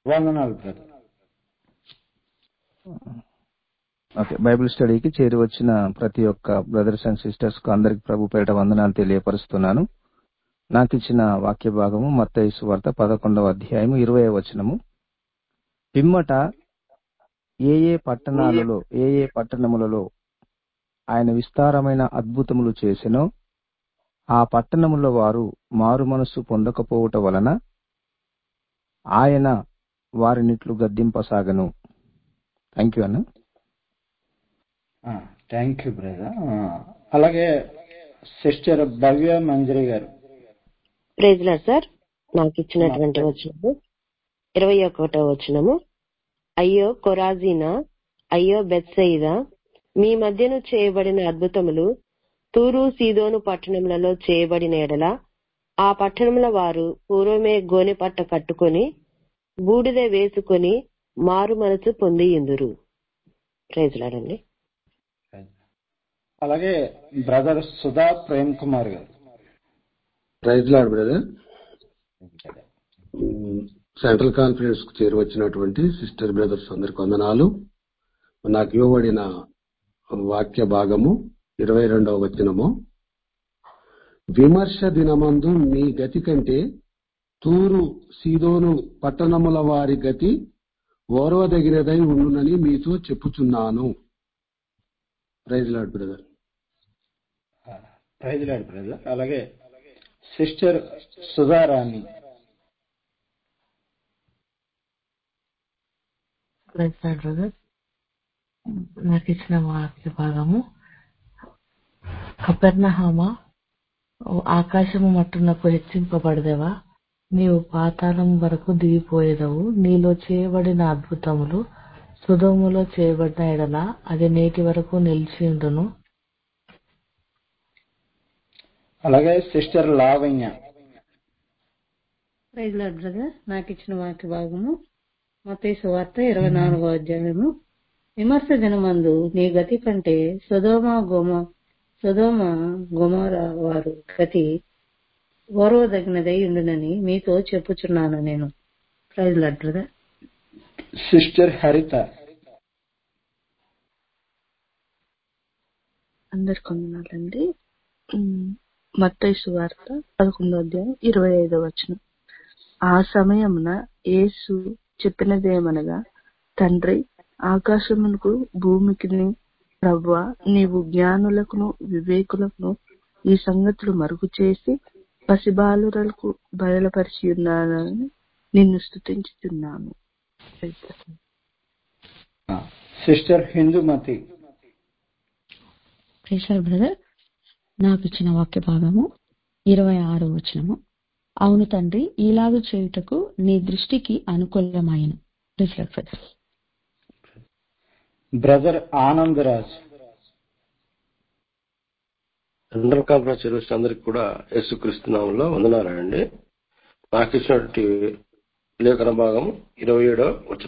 వందనాలు brother okay Bible స్టడీకి చేరి వచ్చిన ప్రతి ఒక్క బ్రదర్స్ అండ్ సిస్టర్స్ కు అందరికి ప్రభు పేరిట వందనాలు తెలియపరుస్తున్నాను నాకు ఇచ్చిన వాక్య భాగము మత్తయి సువార్త పదకొండవ అధ్యాయము ఇరవై వచనము పిమ్మట ఏ ఏ పట్టణాలలో ఏ ఏ పట్టణములలో ఆయన విస్తారమైన అద్భుతములు చేసెనో ఆ పట్టణముల వారు మారు మనస్సు పొందకపోవుట వలన ఆయన వారినిట్లు గద్దింపసాగను థ్యాంక్ యూ అన్న థ్యాంక్ యూ బ్రదర్ అలాగే సిస్టర్ భవ్య మంజరి గారు ప్రేజ్లా సార్ నాకు ఇచ్చినటువంటి వచనము ఇరవై ఒకటో వచనము అయ్యో కొరాజీనా అయ్యో బెత్సయిదా మీ మధ్యను చేయబడిన అద్భుతములు తూరు సీదోను పట్టణములలో చేయబడిన ఎడల ఆ పట్టణముల వారు పూర్వమే గోనె పట్ట కట్టుకొని బూడిద వేసుకొని మారు మనసు పొంది ఇందురు ప్రేజ్లాడండి అలాగే brother Sudha Prem Kumar garu praise Lord brother central conference కు చేరువచ్చినటువంటి సిస్టర్ బ్రదర్స్ అందరికి వందనాలు నాకు ఇవ్వబడిన వాక్య భాగము ఇరవై రెండవ వచనము విమర్శ దినమందు మీ గతి కంటే తూరు సీదోను పట్టణముల వారి గతి ఓర్వదగినదై ఉండునని మీతో చెప్పుచున్నాను praise Lord brother praise Lord brother అలాగే సిస్టర్ సుధారాణి ప్రైజ్ బ్రదర్ నాకు ఇచ్చిన వాక్య భాగము కపెర్ణహామ ఆకాశము మట్టునకు హెచ్చింపబడదేవా నీవు పాతాళం వరకు దిగిపోయేదవు నీలో చేయబడిన అద్భుతములు సుధములో చేయబడిన ఎడల అది నేటి వరకు నిలిచి ఉండును అలాగే sister Lavanya praise Lord brother నాకు ఇచ్చిన వాక్య భాగము మతేసు సువార్త ఇరవై నాలుగో అధ్యాయము విమర్శ దినమందు నీ గతి కంటే సుధోమ గోమ సుధోమ గుమర వారు గతి ఓర్వదగినదై ఉండునని మీతో చెప్పుచున్నాను నేను ప్రైజ్ లాడ్ బ్రదర్ సిస్టర్ హరిత అందరికి వందనాలండి మత్తయి సువార్త పదకొండో అధ్యాయం ఇరవై ఐదో వచనం ఆ సమయమున యేసు చెప్పినదేమనగా తండ్రి ఆకాశమునకు భూమికి ప్రవ్వ నీవు జ్ఞానులకును వివేకులకును ఈ సంగతులు మరుగు చేసి పసిబాలురలకు బయలుపరిచి ఉన్నానని నిన్ను స్థుతించుతున్నాను సిస్టర్ హిందూమతి ప్రేషర్ బ్రదర్ నాకు ఇచ్చిన వాక్య భాగము ఇరవై ఆరు వచనము అవును తండ్రి ఈలాగు చేయుటకు నీ దృష్టికి అనుకూలమైన ప్రేషర్ brother brother Anandraj general conference చేసిన అందరికి కూడా యేసుక్రీస్తునామంలో వందనాలండి నాకు ఇచ్చినటువంటి లేఖన భాగం ఇరవై ఏడో వచ్చిన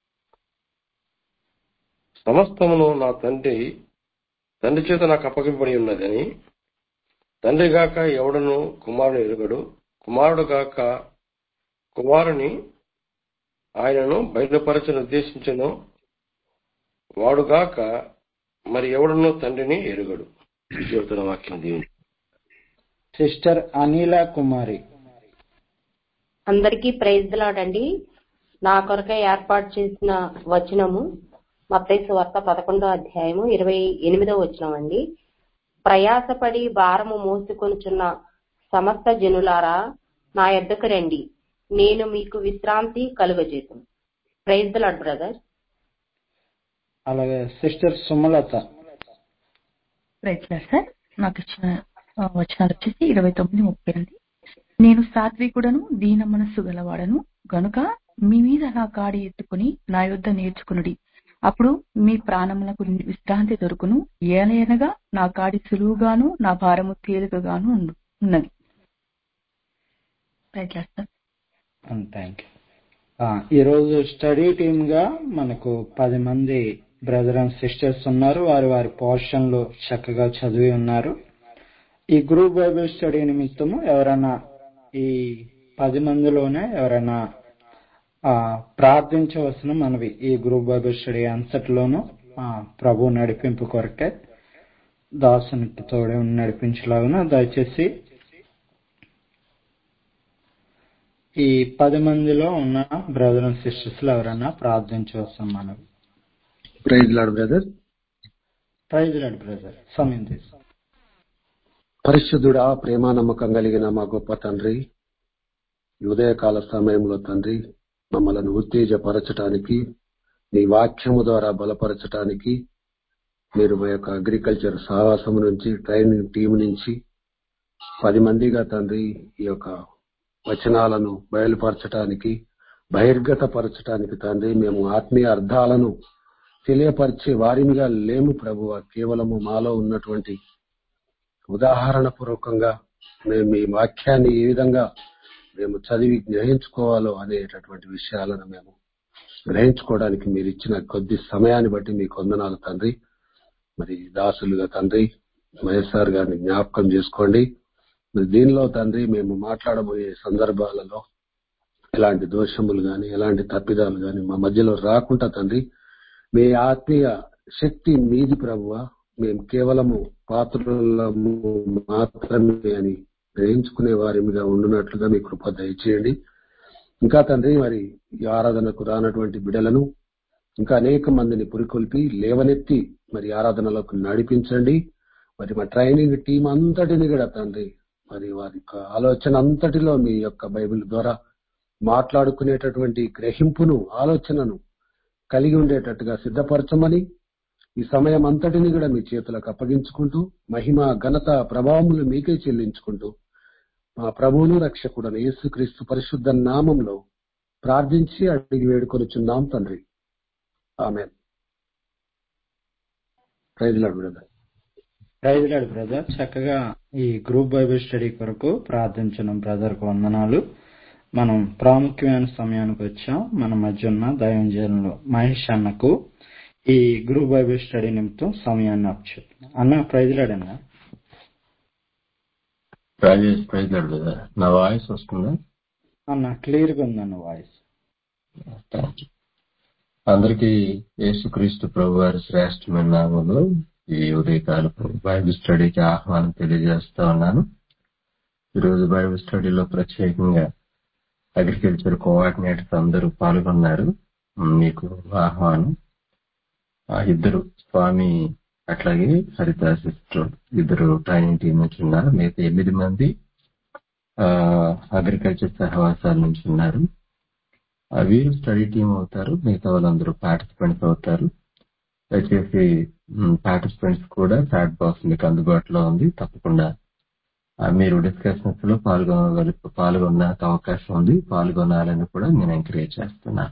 సమస్తమును నా తండ్రి తండ్రి చేత నాకు అప్పగింపబడి ఉన్నదని తండ్రి గాక ఎవడను కుమారుడు ఎరుగడు కుమారుడు గాక కుమారుని ఆయనను బయలుపరచని ఉద్దేశించను వాడుగాక మరి ఎవడనో తండ్రిని ఎరుగడు చెబుతున్న వాక్యం దీని సిస్టర్ అనిల కుమారి అందరికీ ప్రైజ్ లాడండి నా కొరకే ఏర్పాటు చేసిన వచనము మత్తైసు వార్త పదకొండో అధ్యాయము ఇరవై ఎనిమిదో వచనం అండి ప్రయాసపడి భారము మోసుకొనుచున్న సమస్త జనులారా నా ఎద్దకు రండి నేను మీకు విశ్రాంతి కలుగజేసాను ప్రైజ్ లాడ్ బ్రదర్ అలాగే సిస్టర్ సుమలత రైట్ సార్ నాకు ఇచ్చిన వచనాలు వచ్చేసి ఇరవై తొమ్మిది ముప్పై అండి నేను సాత్వికుడను దీన మనస్సు గలవాడను గనుక మీ మీద నా కాడి ఎత్తుకుని నా యొద్ద నేర్చుకునుడి అప్పుడు మీ ప్రాణములకు విశ్రాంతి దొరుకును ఏలయనగా నా కాడి సులువుగాను నా భారము తేలికగాను ఉన్నది రైట్ సార్ థ్యాంక్ యూ ఈరోజు స్టడీ టీమ్ గా మనకు పది మంది బ్రదర్ అండ్ సిస్టర్స్ ఉన్నారు వారి వారి పోర్షన్లు చక్కగా చదివి ఉన్నారు ఈ గ్రూప్ బైబిల్ స్టడీ నిమిత్తము ఎవరైనా ఈ పది మందిలోనే ఎవరైనా ఆ, ప్రార్థించవలసిన మనవి ఈ గ్రూప్ బైబిల్ స్టడీ అంతటిలోనూ ఆ, ప్రభు నడిపింపు కొరకే దాసునికి తోడే ఉండి నడిపించలాగున దయచేసి ఈ పది మందిలో ఉన్న బ్రదర్ అండ్ సిస్టర్స్ లో ఎవరైనా ప్రార్థించవలసిన మనవి praise Lord brother praise Lord brother సమయం తీసుకో పరిశుద్ధుడా ప్రేమ నమ్మకం కలిగిన మా గొప్ప తండ్రి ఈ ఉదయకాల సమయంలో తండ్రి మమ్మలను ఉత్తేజపరచటానికి నీ వాక్యము ద్వారా బలపరచటానికి మీరు మా యొక్క అగ్రికల్చర్ సహవాసం నుంచి ట్రైనింగ్ టీం నుంచి పది మందిగా తండ్రి ఈ యొక్క వచనాలను బయలుపరచటానికి బహిర్గత పరచటానికి తండ్రి మేము ఆత్మీయ అర్థాలను తెలియపరిచే వారినిగా లేము ప్రభువ కేవలము మాలో ఉన్నటువంటి ఉదాహరణ పూర్వకంగా మేము మీ వాక్యాన్ని ఏ విధంగా మేము చదివి గ్రహించుకోవాలో అనేటటువంటి విషయాలను మేము గ్రహించుకోవడానికి మీరు ఇచ్చిన కొద్ది సమయాన్ని బట్టి మీకు వందనాలు తండ్రి మరి దాసులుగా తండ్రి వైఎస్ఆర్ గారిని జ్ఞాపకం చేసుకోండి మరి దీనిలో తండ్రి మేము మాట్లాడబోయే సందర్భాలలో ఎలాంటి దోషములు గాని ఎలాంటి తప్పిదాలు గాని మా మధ్యలో రాకుండా తండ్రి మీ ఆత్మీయ శక్తి మీది ప్రభువ మేము కేవలము పాత్రలము మాత్రమే అని గ్రహించుకునే వారిగా ఉండునట్లుగా మీ కృప దయచేయండి ఇంకా తండ్రి మరి ఈ ఆరాధనకు రానటువంటి బిడలను ఇంకా అనేక మందిని పురికొల్పి లేవనెత్తి మరి ఆరాధనలకు నడిపించండి మరి మా ట్రైనింగ్ టీం అంతటిని కూడా తండ్రి మరి వారి యొక్క ఆలోచన అంతటిలో మీ యొక్క బైబిల్ ద్వారా మాట్లాడుకునేటటువంటి గ్రహింపును ఆలోచనను కలిగి ఉండేటట్టుగా సిద్ధపరచమని ఈ సమయం అంతటిని కూడా మీ చేతులకు అప్పగించుకుంటూ మహిమ ఘనత ప్రభావములు మీకే చెల్లించుకుంటూ మా ప్రభువును రక్షకుడను యేసుక్రీస్తు పరిశుద్ధ నామంలో ప్రార్థించి అడిగి వేడుకొనుచున్నాం తండ్రి ఆమె praise Lord brother praise Lord brother చక్కగా ఈ గ్రూప్ బైబిల్ స్టడీ కొరకు ప్రార్థించిన బ్రదర్ కు వందనాలు మనం ప్రాముఖ్యమైన సమయానికి వచ్చాం మన మధ్య ఉన్న దైవంజనులు మహేష్ అన్నకు ఈ గ్రూప్ బైబిల్ స్టడీ నిమిత్తం సమయాన్ని అప్పచెప్తున్నాం అన్న ప్రైజ్ లాడ్ అన్న రాజేష్ ప్రైజ్ లాడ్ కదా నా వాయిస్ వస్తుందా అన్న క్లియర్ గా ఉందన్న వాయిస్ థ్యాంక్ యూ అందరికీ యేసుక్రీస్తు ప్రభు వారి శ్రేష్టమైన నామంలో ఈ ఉదయకాలపు బైబిల్ స్టడీకి ఆహ్వానం తెలియజేస్తా ఉన్నాను ఈరోజు బైబిల్ స్టడీలో ప్రత్యేకంగా అగ్రికల్చర్ కోఆర్డినేటర్స్ అందరూ పాల్గొన్నారు మీకు ఆహ్వానం ఆ ఇద్దరు స్వామి అట్లాగే హరిత సిస్టర్ ఇద్దరు ట్రైనింగ్ టీం నుంచి ఉన్నారు మిగతా ఎనిమిది మంది అగ్రికల్చర్ సహవాసాల నుంచి ఉన్నారు ఆ వీరు స్టడీ టీం అవుతారు మిగతా వాళ్ళందరూ పార్టిసిపెంట్స్ అవుతారు దయచేసి పార్టిసిపెంట్స్ కూడా చాట్ బాక్స్ మీకు అందుబాటులో ఉంది తప్పకుండా ఆ, మీరు డిస్కషన్స్ లో పాల్గొనగలి పాల్గొన్న అవకాశం ఉంది పాల్గొనాలని కూడా నేను ఎంకరేజ్ చేస్తున్నాను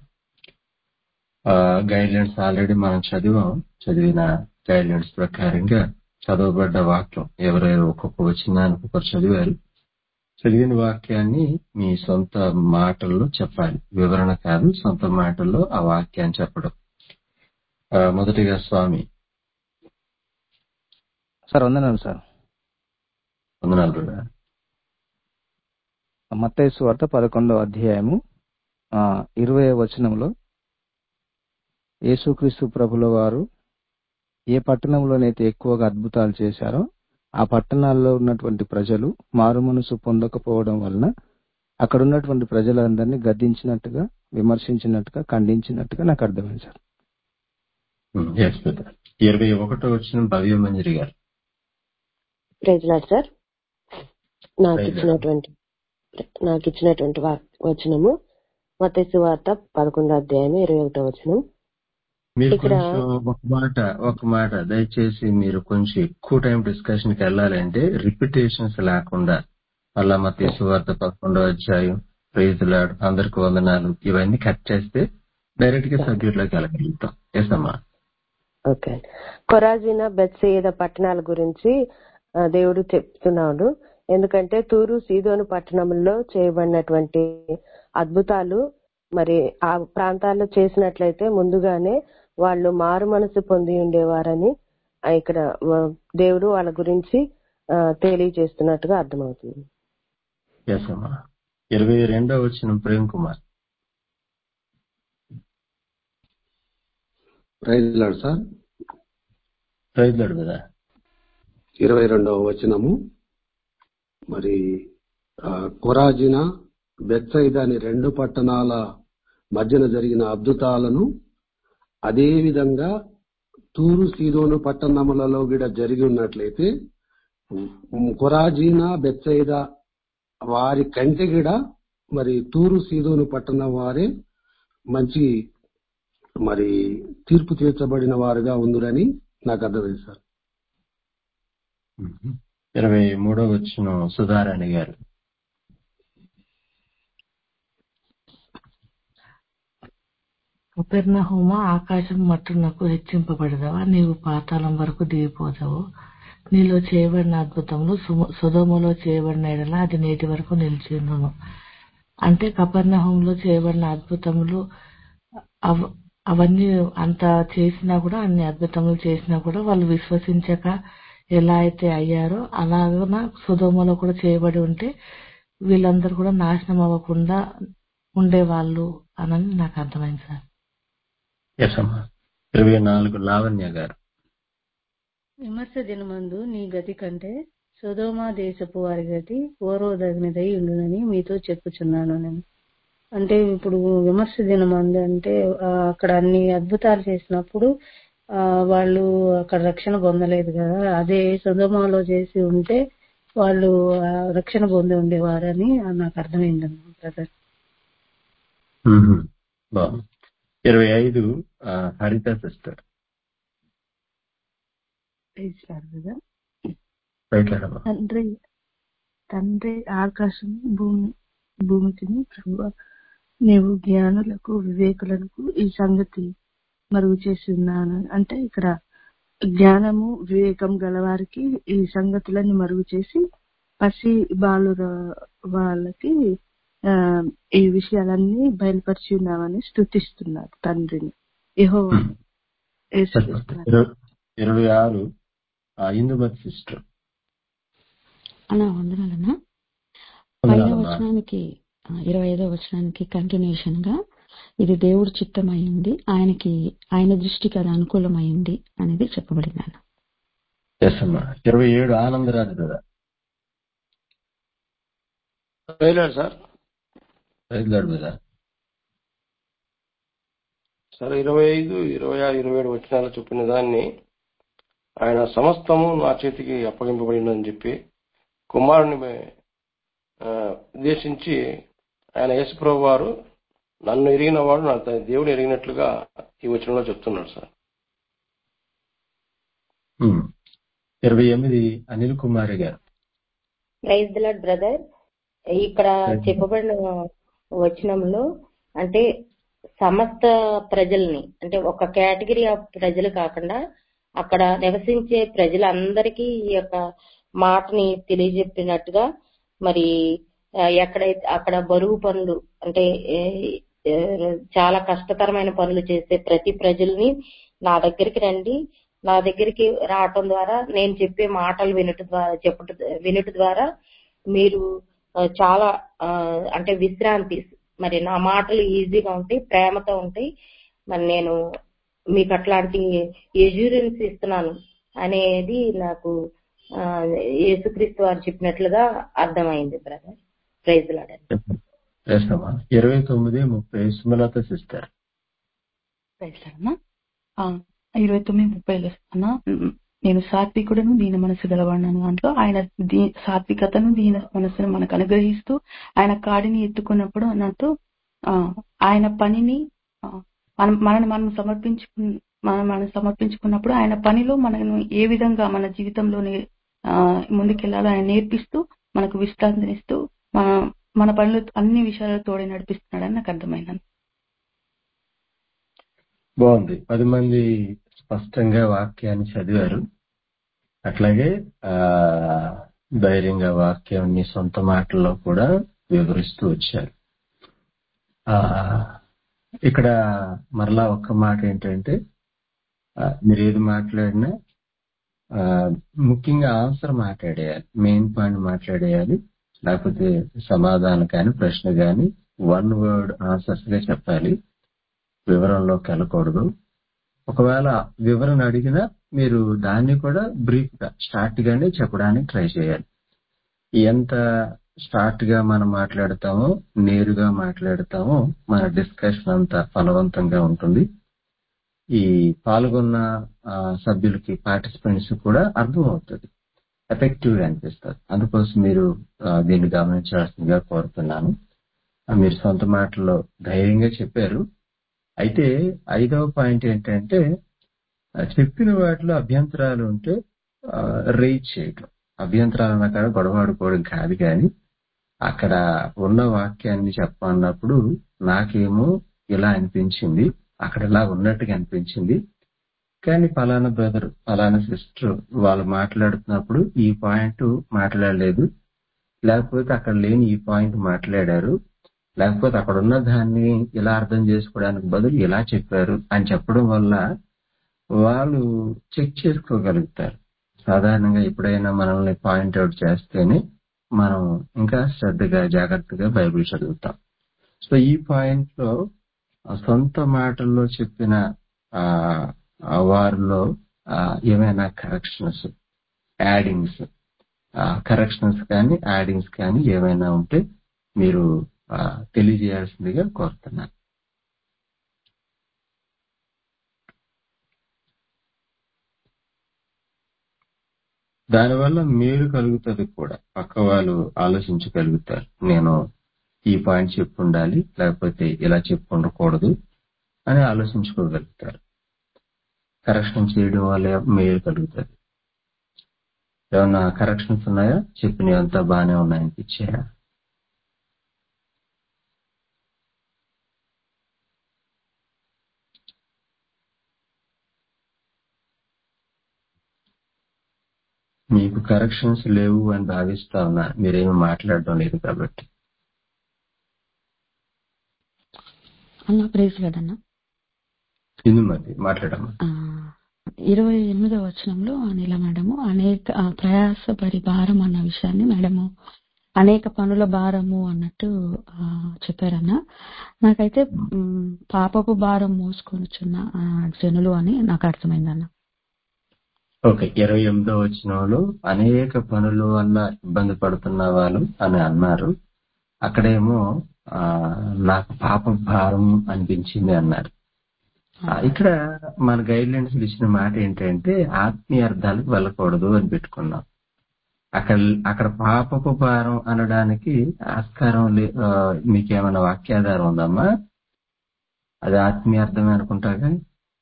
గైడ్ లైన్స్ ఆల్రెడీ మనం చదివాం చదివిన గైడ్ లైన్స్ ప్రకారంగా చదవబడ్డ వాక్యం ఎవరెవరు ఒక్కొక్క వచ్చినానికి ఒకరు చదివారు చదివిన వాక్యాన్ని మీ సొంత మాటల్లో చెప్పాలి వివరణ కాదు సొంత మాటల్లో ఆ వాక్యాన్ని చెప్పడం ఆ, మొదటిగా స్వామి సార్ వందనాలు సార్ వందనాలు బ్రదర్. మత్తయి వార్త పదకొండవ అధ్యాయము ఆ, ఇరవై వచనంలో యేసుక్రీస్తు ప్రభుల వారు ఏ పట్టణంలోనైతే ఎక్కువగా అద్భుతాలు చేశారో ఆ పట్టణాల్లో ఉన్నటువంటి ప్రజలు మారు మనసు పొందకపోవడం వలన అక్కడ ఉన్నటువంటి ప్రజలందరినీ గద్దించినట్టుగా విమర్శించినట్టుగా ఖండించినట్టుగా నాకు అర్థమైంది సార్ ఉమ్, yes, brother. ఇరవై ఒకటో వచ్చిన భవ్య మంజరి గారు ప్రెజలాడ్ సార్ నాకు Praise ఇచ్చినటువంటి నాకు ఇచ్చినటువంటి వా- వచనము మతేసు వార్త పదకొండో అధ్యాయం ఇరవై ఒకటో వచనం మీరు ఇక్కడ కొంచెం ఒక మాట ఒక మాట దయచేసి మీరు కొంచెం ఎక్కువ టైం డిస్కషన్ కి వెళ్ళాలంటే రిపిటేషన్స్ లేకుండా మళ్ళా మా వార్త పదకొండో అధ్యాయం ప్రైజ్ లాడ్ అందరికి వందనాలు ఇవన్నీ కట్ చేస్తే డైరెక్ట్ గా సబ్జెక్ట్ లోకి వెళ్ళగలుగుతాం ఎస్ అమ్మా ఓకే కొరాజిన బెత్సేద పట్టణాల గురించి ఆ, దేవుడు చెప్తున్నాడు ఎందుకంటే తూరు సీదోను పట్టణంలో చేయబడినటువంటి అద్భుతాలు మరి ఆ ప్రాంతాల్లో చేసినట్లయితే ముందుగానే వాళ్ళు మారు మనసు పొంది ఉండేవారని ఆ, ఇక్కడ ఆ, దేవుడు వాళ్ళ గురించి ఆ, తెలియజేస్తున్నట్టుగా అర్థమవుతుంది ఎస్ అమ్మా ఇరవై రెండో వచ్చిన Prem Kumar praise Lord sir రైతులాడు కదా ఇరవై రెండవ వచనము మరి ఆ, కొరాజిన బెత్సైద అని రెండు పట్టణాల మధ్యన జరిగిన అద్భుతాలను అదే విధంగా తూరు సీదోను పట్టణములలో కూడా జరిగి ఉన్నట్లయితే ఉమ్, కొరాజీన బెత్సైద వారి కంటే కూడా మరి తూరు సీదోను పట్టణం వారే మంచి మరి తీర్పు తీర్చబడిన వారుగా ఉందిరని నాకు అర్థమైంది సార్ ఇరవై మూడో వచ్చిన సుధారాణి గారు కపెర్నహూమ ఆకాశం మట్టునకు హెచ్చింపబడదవా నీవు పాతాళం వరకు దిగిపోతావు నీలో చేయబడిన అద్భుతములు సుమ- సొదొమలో చేయబడిన ఎడల అది నేటి వరకు నిలిచిండును అంటే కపెర్నహూంలో చేయబడిన అద్భుతములు అవ- అవన్నీ అంత చేసినా కూడా అన్ని అద్భుతములు చేసినా కూడా వాళ్ళు విశ్వసించక ఎలా అయితే అయ్యారో అలాగన సుధోమలో కూడా చేయబడి ఉంటే వీళ్ళందరూ కూడా నాశనం అవ్వకుండా ఉండేవాళ్ళు అని నాకు అర్థమైంది సార్ ఎస్ అమ్మా ఇరవై నాలుగు లావణ్య గారు విమర్శ దినమందు నీ గతి కంటే సుధోమా దేశపు వారి గతి ఓరోదగినదై ఉండునని మీతో చెప్పుచున్నాను నేను అంటే ఇప్పుడు విమర్శ దినమందు అంటే ఆ, అక్కడ అన్ని అద్భుతాలు చేసినప్పుడు ఆ, వాళ్ళు అక్కడ రక్షణ పొందలేదు కదా అదే సుధోమాలో చేసి ఉంటే వాళ్ళు ఆ, రక్షణ పొంది ఉండేవారని నాకు అర్థమైందమ్మా బ్రదర్ మ్మ్. బాగుంది ఇరవై ఐదు ఆ, హరిత సిస్టర్ ఇచ్చారు కదా రైట్లాడమ్మా తండ్రి తండ్రి ఆకాశం భూమి భూమికి ప్రభు నీవు జ్ఞానులకు వివేకులకు ఈ సంగతి మరుగు చేసి ఉన్నాను అంటే ఇక్కడ జ్ఞానము వివేకం గలవారికి ఈ సంగతులన్నీ మరుగు చేసి పసి బాలుర వాళ్ళకి ఆ, ఈ విషయాలన్నీ బయలుపరిచి ఉన్నామని స్థుతిస్తున్నారు తండ్రిని యహో ఇరవై- ఇరవై ఆరు ఆ, ఇందుమతి సిస్టర్ అన్నా వందనాలన్నా పైన వందనాలమ్మా. వచనానికి ఆ, ఇరవై ఐదో వచనానికి కంటిన్యూషన్ గా ఇది దేవుడి చిత్తం అయింది ఆయనకి ఆయన దృష్టికి అది అనుకూలమైంది అనేది చెప్పబడింది అన్న ఎస్ అమ్మా ఇరవై ఏడు ఆనందరాజు కదా వెళ్ళాడు సార్ రైతులాడు కదా సార్ ఇరవై ఐదు ఇరవై ఆరు ఇరవై ఏడు వచ్చినాలు చెప్పిన దాన్ని ఆయన సమస్తము నా చేతికి అప్పగింపబడిందని చెప్పి కుమారుని ఆ, ఉద్దేశించి ఆయన యేసుప్రభు వారు నన్ను ఎరిగిన వాడు నా త- దేవుడు ఎరిగినట్లుగా ఈ వచనంలో చెప్తున్నాడు సార్ మ్మ్. ఇరవై ఎనిమిది అనిల్ కుమారి గారు ప్రైజ్ ద లార్డ్ బ్రదర్ ఇక్కడ చెప్పబడిన వచనంలో అంటే సమస్త ప్రజల్ని అంటే ఒక కేటగిరీ ఆఫ్ ప్రజలు కాకుండా అక్కడ నివసించే ప్రజలందరికీ ఈ యొక్క మాటని తెలియజెప్పినట్టుగా మరి ఆ, ఎక్కడైతే అక్కడ బరువు పనులు అంటే ఏ, ఏ, చాలా కష్టతరమైన పనులు చేసే ప్రతి ప్రజల్ని నా దగ్గరికి రండి నా దగ్గరికి రావటం ద్వారా నేను చెప్పే మాటలు వినట ద్వారా చెప్పట వినట ద్వారా మీరు ఆ, చాలా ఆ, అంటే విశ్రాంతి మరి నా మాటలు ఈజీగా ఉంటాయి ప్రేమతో ఉంటాయి మరి నేను మీకు అట్లాంటి ఎజ్యూరెన్స్ ఇస్తున్నాను అనేది నాకు ఆ, యేసుక్రీస్తు వారు చెప్పినట్లుగా అర్థమైంది బ్రదర్ ప్రైజ్ లాడని ఎస్ అమ్మా ఇరవై తొమ్మిది ముప్పై సుమలత సిస్టర్ అమ్మా ఆ, ఇరవై తొమ్మిది ముప్పైలో అన్న ఉమ్, నేను సాత్వికుడను దీని మనసు గలవాడినాను దాంట్లో ఆయన దీ సాత్వికతను దీని మనసును మనకు అనుగ్రహిస్తూ ఆయన కాడిని ఎత్తుకున్నప్పుడు అన్నట్టు ఆ, ఆయన పనిని ఆ, మనం మనని మనం సమర్పించుకు మనం మనం సమర్పించుకున్నప్పుడు ఆయన పనిలో మనను ఏ విధంగా మన జీవితంలోని ఆ, ముందుకెళ్లాలో ఆయన నేర్పిస్తూ మనకు విశ్రాంతినిస్తూ మన మన పనులు అన్ని విషయాలు తోడే నడిపిస్తున్నాడని నాకు అర్థమైంది బాగుంది పది మంది స్పష్టంగా వాక్యాన్ని చదివారు అట్లాగే ఆ ధైర్యంగా వాక్యాన్ని సొంత మాటల్లో కూడా వివరిస్తూ వచ్చారు ఆ ఇక్కడ మరలా ఒక్క మాట ఏంటంటే ఆ, మీరు ఏది మాట్లాడినా ఆ, ముఖ్యంగా ఆన్సర్ మాట్లాడేయాలి మెయిన్ పాయింట్ మాట్లాడేయాలి లేకపోతే సమాధానం కానీ ప్రశ్న కానీ వన్ వర్డ్ ఆన్సర్స్ గా చెప్పాలి వివరంలోకి వెళ్ళకూడదు ఒకవేళ వివరణ అడిగినా మీరు దాన్ని కూడా బ్రీఫ్ గా స్టార్ట్ గానే చెప్పడానికి ట్రై చేయాలి ఎంత స్టార్ట్ గా మనం మాట్లాడతామో నేరుగా మాట్లాడతామో మన డిస్కషన్ అంతా ఫలవంతంగా ఉంటుంది ఈ పాల్గొన్న ఆ, సభ్యులకి పార్టిసిపెంట్స్ కూడా అర్థం అవుతుంది ఎఫెక్టివ్ గా అనిపిస్తుంది అందుకోసం మీరు ఆ, దీన్ని గమనించాల్సిందిగా కోరుతున్నాను ఆ, మీరు సొంత మాటల్లో ధైర్యంగా చెప్పారు అయితే ఐదవ పాయింట్ ఏంటంటే ఆ, చెప్పిన వాటిలో అభ్యంతరాలు ఉంటే రేజ్ చేయటం అభ్యంతరాలు అన్న కాడ గొడవాడుకోవడం కాదు కానీ అక్కడ ఉన్న వాక్యాన్ని చెప్పన్నప్పుడు నాకేమో ఇలా అనిపించింది అక్కడ ఇలా ఉన్నట్టుగా అనిపించింది కానీ ఫలానా బ్రదర్ ఫలానా సిస్టర్ వాళ్ళు మాట్లాడుతున్నప్పుడు ఈ పాయింట్ మాట్లాడలేదు లేకపోతే అక్కడ లేని ఈ పాయింట్ మాట్లాడారు లేకపోతే అక్కడ ఉన్న దాన్ని ఇలా అర్థం చేసుకోవడానికి బదులు ఇలా చెప్పారు అని చెప్పడం వల్ల వాళ్ళు చెక్ చేసుకోగలుగుతారు సాధారణంగా ఎప్పుడైనా మనల్ని పాయింట్ అవుట్ చేస్తేనే మనం ఇంకా శ్రద్ధగా జాగ్రత్తగా బైబిల్ చదువుతాం సో ఈ పాయింట్ లో ఆ సొంత మాటల్లో చెప్పిన ఆ ఆ వారిలో ఆ, ఏమైనా కరెక్షన్స్ యాడింగ్స్ కరెక్షన్స్ కానీ యాడింగ్స్ కానీ ఏమైనా ఉంటే మీరు ఆ, తెలియజేయాల్సిందిగా కోరుతున్నాను దానివల్ల మేలు కలుగుతుంది కూడా పక్క వాళ్ళు ఆలోచించగలుగుతారు నేను ఈ పాయింట్ చెప్పు ఉండాలి లేకపోతే ఇలా చెప్పు ఉండకూడదు అని ఆలోచించుకోగలుగుతారు కరెక్షన్ చేయడం వల్ల మేలు కలుగుతుంది ఏమన్నా కరెక్షన్స్ ఉన్నాయా చెప్పినవంతా బాగానే ఉన్నాయనిపించాయా మీకు కరెక్షన్స్ లేవు అని భావిస్తా ఉన్నా మీరేమి మాట్లాడడం లేదు కాబట్టి అన్న ప్రేజ్ లేదన్న ఇది మరి మాట్లాడమ్మా ఆ, ఇరవై ఎనిమిదో వచనంలో అనిల మేడము అనేక ఆ, ప్రయాసపడి భారం అన్న విషయాన్ని మేడము అనేక పనుల భారము అన్నట్టు ఆ, చెప్పారన్న నాకైతే మ్, పాపపు భారం మోసుకొనిచున్న ఆ, జనులు అని నాకు అర్థమైందన్న ఓకే ఇరవై ఎనిమిదో వచ్చిన అనేక పనుల వల్ల ఇబ్బంది పడుతున్న వాళ్ళు అని అన్నారు అక్కడేమో ఆ, నాకు పాప భారం అనిపించింది అన్నారు ఆ, ఇక్కడ మన గైడ్ లైన్స్ ఇచ్చిన మాట ఏంటంటే ఆత్మీయ అర్థాలకు వెళ్ళకూడదు అని పెట్టుకున్నాం అక్కడ అక్కడ పాపపు భారం అనడానికి ఆస్కారం లే ఆ, మీకేమైనా వాక్యాధారం ఉందమ్మా అది ఆత్మీయ అర్థమే అనుకుంటా కానీ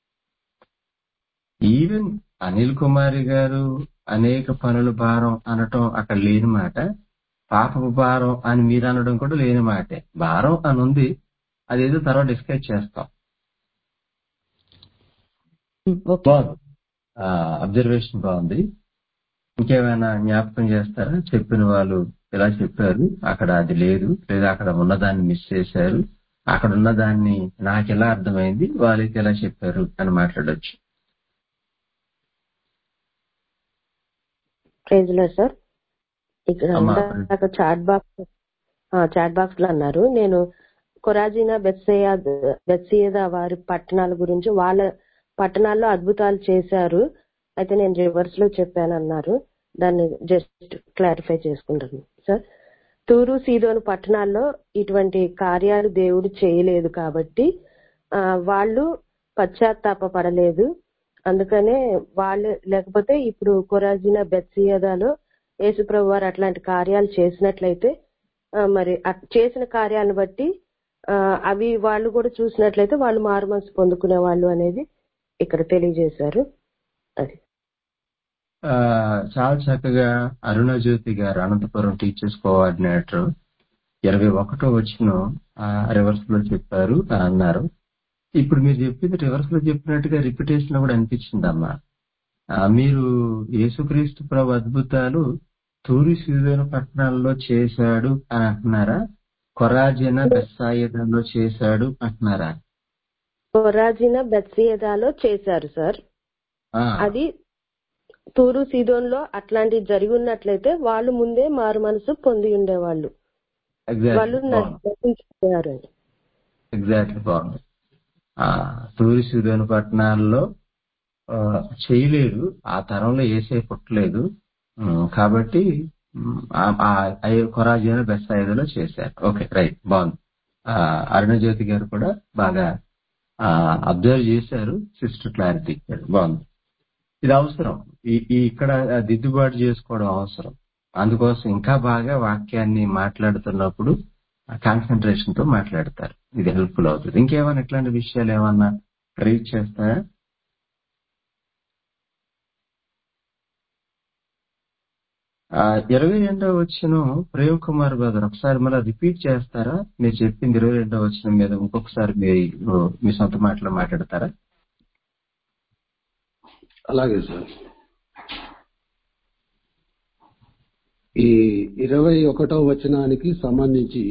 ఈవెన్ అనిల్ కుమారి గారు అనేక పనుల భారం అనటం అక్కడ లేని మాట పాపపు భారం అని మీరు అనడం కూడా లేని మాటే భారం అని ఉంది అదేదో తర్వాత డిస్కస్ చేస్తాం మ్, ఓకే బాగుంది అబ్జర్వేషన్ బాగుంది ఇంకేమైనా జ్ఞాపకం చేస్తారా చెప్పిన వాళ్ళు ఇలా చెప్పారు అక్కడ అది లేదు లేదా అక్కడ ఉన్నదాన్ని మిస్ చేశారు అక్కడ ఉన్నదాన్ని నాకు ఎలా అర్థమైంది వాళ్ళకి ఎలా చెప్పారు అని మాట్లాడొచ్చు ప్రైజ్ లో సార్ ఇక్కడ అమ్మా ఇందాక చాట్ బాక్స్ చాట్ బాక్స్ లో అన్నారు నేను కొరాజినా బెత్సేయా బెత్సియద వారి పట్టణాల గురించి వాళ్ళ పట్టణాల్లో అద్భుతాలు చేశారు అయితే నేను రివర్స్ లో చెప్పాను అన్నారు దాన్ని జస్ట్ క్లారిఫై చేసుకుంటాను సార్ తూరు సీదోను పట్టణాల్లో ఇటువంటి కార్యాలు దేవుడు చేయలేదు కాబట్టి ఆ, వాళ్ళు పశ్చాత్తాప పడలేదు అందుకనే వాళ్ళు లేకపోతే ఇప్పుడు కొరాజినా బెత్సియదాలో యేసుప్రభు వారు అట్లాంటి కార్యాలు చేసినట్లయితే ఆ, మరి అట్- చేసిన కార్యాలను బట్టి ఆ, అవి వాళ్ళు కూడా చూసినట్లయితే వాళ్ళు మారు మనసు పొందుకునే వాళ్ళు అనేది ఇక్కడ తెలియజేశారు అది ఆ, చాలా చక్కగా అరుణజ్యోతి గారు అనంతపురం టీచర్స్ కోఆర్డినేటర్ ఇరవై ఒకటో వచ్చిన రివర్స్ లో చెప్పారు అని అన్నారు ఇప్పుడు మీరు చెప్పింది రివర్స్ లో చెప్పినట్టుగా రిపిటేషన్ లో కూడా అనిపించిందమ్మా ఆ, మీరు యేసుక్రీస్తు ప్రభు అద్భుతాలు తూరి సీదోను పట్టణాల్లో చేశాడు అని అంటున్నారా కొరాజిన బెస్సాయిదంలో చేశాడు అంటున్నారా కొరాజినా బెత్సియదాలో చేశారు సార్ ఆ, అది తూరు సీదోన్లో అట్లాంటివి జరిగి ఉన్నట్లయితే వాళ్ళు ముందే మారు మనసు పొంది ఉండేవాళ్ళు exactly. వాళ్ళు బాగుంది నశించిపోయారు అని ఎగ్జాక్ట్లీ బాగుంది ఆ, తూరి సిదోని పట్టణాల్లో ఆ, చేయలేడు ఆ తరంలో ఏసై పుట్టలేదు ఉమ్, కాబట్టి ఉమ్, ఆ- ఆ ఐ- కొరాజీన బెస్ట్ ఐదులో చేశారు ఓకే రైట్ బాగుంది ఆ, అరుణజ్యోతి గారు కూడా బాగా అబ్జర్వ్ చేశారు సిస్టర్ క్లారిటీ ఇచ్చారు బాగుంది ఇది అవసరం ఈ ఈ ఇక్కడ దిద్దుబాటు చేసుకోవడం అవసరం అందుకోసం ఇంకా బాగా వాక్యాన్ని మాట్లాడుతున్నప్పుడు కాన్సన్ట్రేషన్ తో మాట్లాడతారు ఇది హెల్ప్ఫుల్ అవుతుంది ఇంకేమైనా ఇట్లాంటి విషయాలు ఏమన్నా రీచ్ చేస్తారా ఆ, ఇరవై రెండవ వచ్చిన ప్రేమ్ కుమార్ బ్రదర్ ఒకసారి మళ్ళీ రిపీట్ చేస్తారా మీరు చెప్పింది ఇరవై రెండవ వచ్చిన మీద ఇంకొకసారి మీరు మీ సొంత మాటలో మాట్లాడతారా అలాగే సార్ ఈ ఇరవై ఒకటో వచనానికి సంబంధించి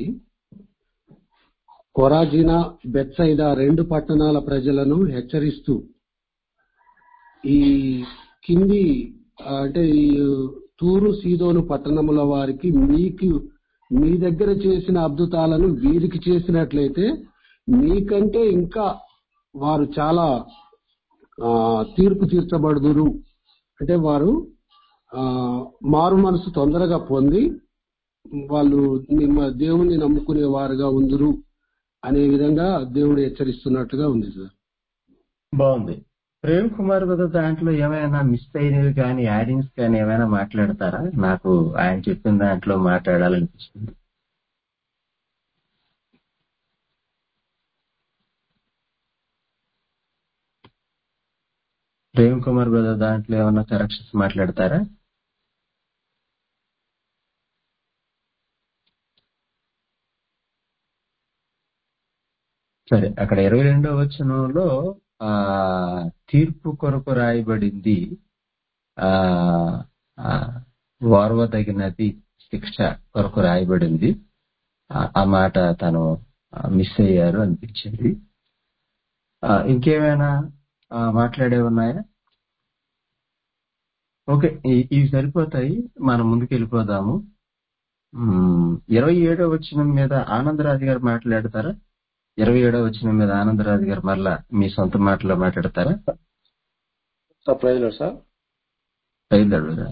కొరాజినా బెత్సైదా రెండు పట్టణాల ప్రజలను హెచ్చరిస్తూ ఈ కింది ఆ, అంటే ఈ తూరు సీదోను పట్టణముల వారికి మీకు మీ దగ్గర చేసిన అద్భుతాలను వీరికి చేసినట్లయితే మీకంటే ఇంకా వారు చాలా ఆ, తీర్పు తీర్చబడుదురు అంటే వారు ఆ, మారు మనసు తొందరగా పొంది వాళ్ళు నిమ్మ దేవుణ్ణి నమ్ముకునే వారుగా ఉందురు అనే విధంగా దేవుడు హెచ్చరిస్తున్నట్టుగా ఉంది సార్ బాగుంది ప్రేమ్ కుమార్ బ్రదర్ దాంట్లో ఏమైనా మిస్ అయినవి కానీ యాడింగ్స్ కానీ ఏమైనా మాట్లాడతారా నాకు ఆయన చెప్పిన దాంట్లో మాట్లాడాలనిపిస్తుంది ప్రేమ్ కుమార్ బ్రదర్ దాంట్లో ఏమైనా కరెక్షన్స్ మాట్లాడతారా సరే అక్కడ ఇరవై రెండో వచనంలో ఆ తీర్పు కొరకు రాయబడింది ఆ ఆ, ఓర్వదగినది శిక్ష కొరకు రాయబడింది ఆ ఆ మాట తను మిస్ అయ్యారు అనిపించింది ఆ, ఇంకేమైనా ఆ, మాట్లాడేవి ఉన్నాయా ఓకే ఈ- ఇవి సరిపోతాయి మనం ముందుకు వెళ్ళిపోదాము ఉమ్, ఇరవై ఏడో వచనం మీద ఆనందరాజు గారు మాట్లాడతారా ఇరవై ఏడో వచనం మీద ఆనందరాజు గారు మరలా మీ సొంత మాటలో మాట్లాడతారా సార్ ప్రైజ్లో సార్ బయలుదేరు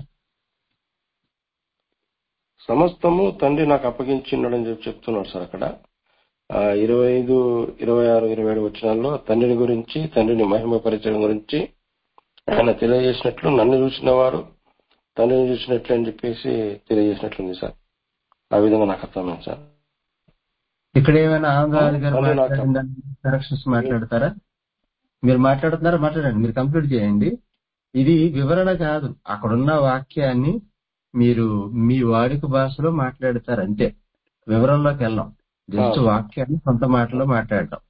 సమస్తము తండ్రి నాకు అప్పగించిన్నాడని చెప్పి చెప్తున్నాడు సార్ అక్కడ ఆ, ఇరవై ఐదు ఇరవై ఆరు ఇరవై ఏడు వచ్చినాల్లో తండ్రిని గురించి తండ్రిని మహిమపరచడం గురించి ఆయన తెలియజేసినట్లు నన్ను చూసిన వారు తండ్రిని చూసినట్లు అని చెప్పేసి తెలియజేసినట్లుంది సార్ ఆ విధంగా నాకు అర్థమైంది సార్ ఇక్కడ ఏమైనా ఆనందరాజు గారు తండ్రి నాకు మాట్లాడిన కరెక్షన్స్ మాట్లాడతారా మీరు మాట్లాడుతున్నారా మాట్లాడండి మీరు కంప్లీట్ చేయండి ఇది వివరణ కాదు అక్కడున్న వాక్యాన్ని మీరు మీ వాడుక భాషలో మాట్లాడతారు అంతే వివరంలోకి వెళ్ళాం జస్ట్ ఆ. వాక్యాన్ని సొంత మాటలో మాట్లాడటం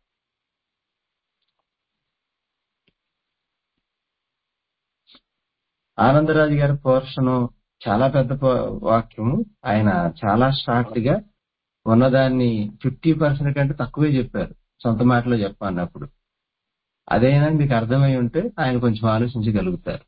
ఆనందరాజు గారి పోర్షన్ చాలా పెద్ద పో- వాక్యము ఆయన చాలా షార్ట్ గా ఉన్నదాన్ని ఫిఫ్టీ పర్సెంట్ కంటే తక్కువే చెప్పారు సొంత మాటలో చెప్పన్నప్పుడు అదైనా మీకు అర్థమై ఉంటే ఆయన కొంచెం ఆలోచించగలుగుతారు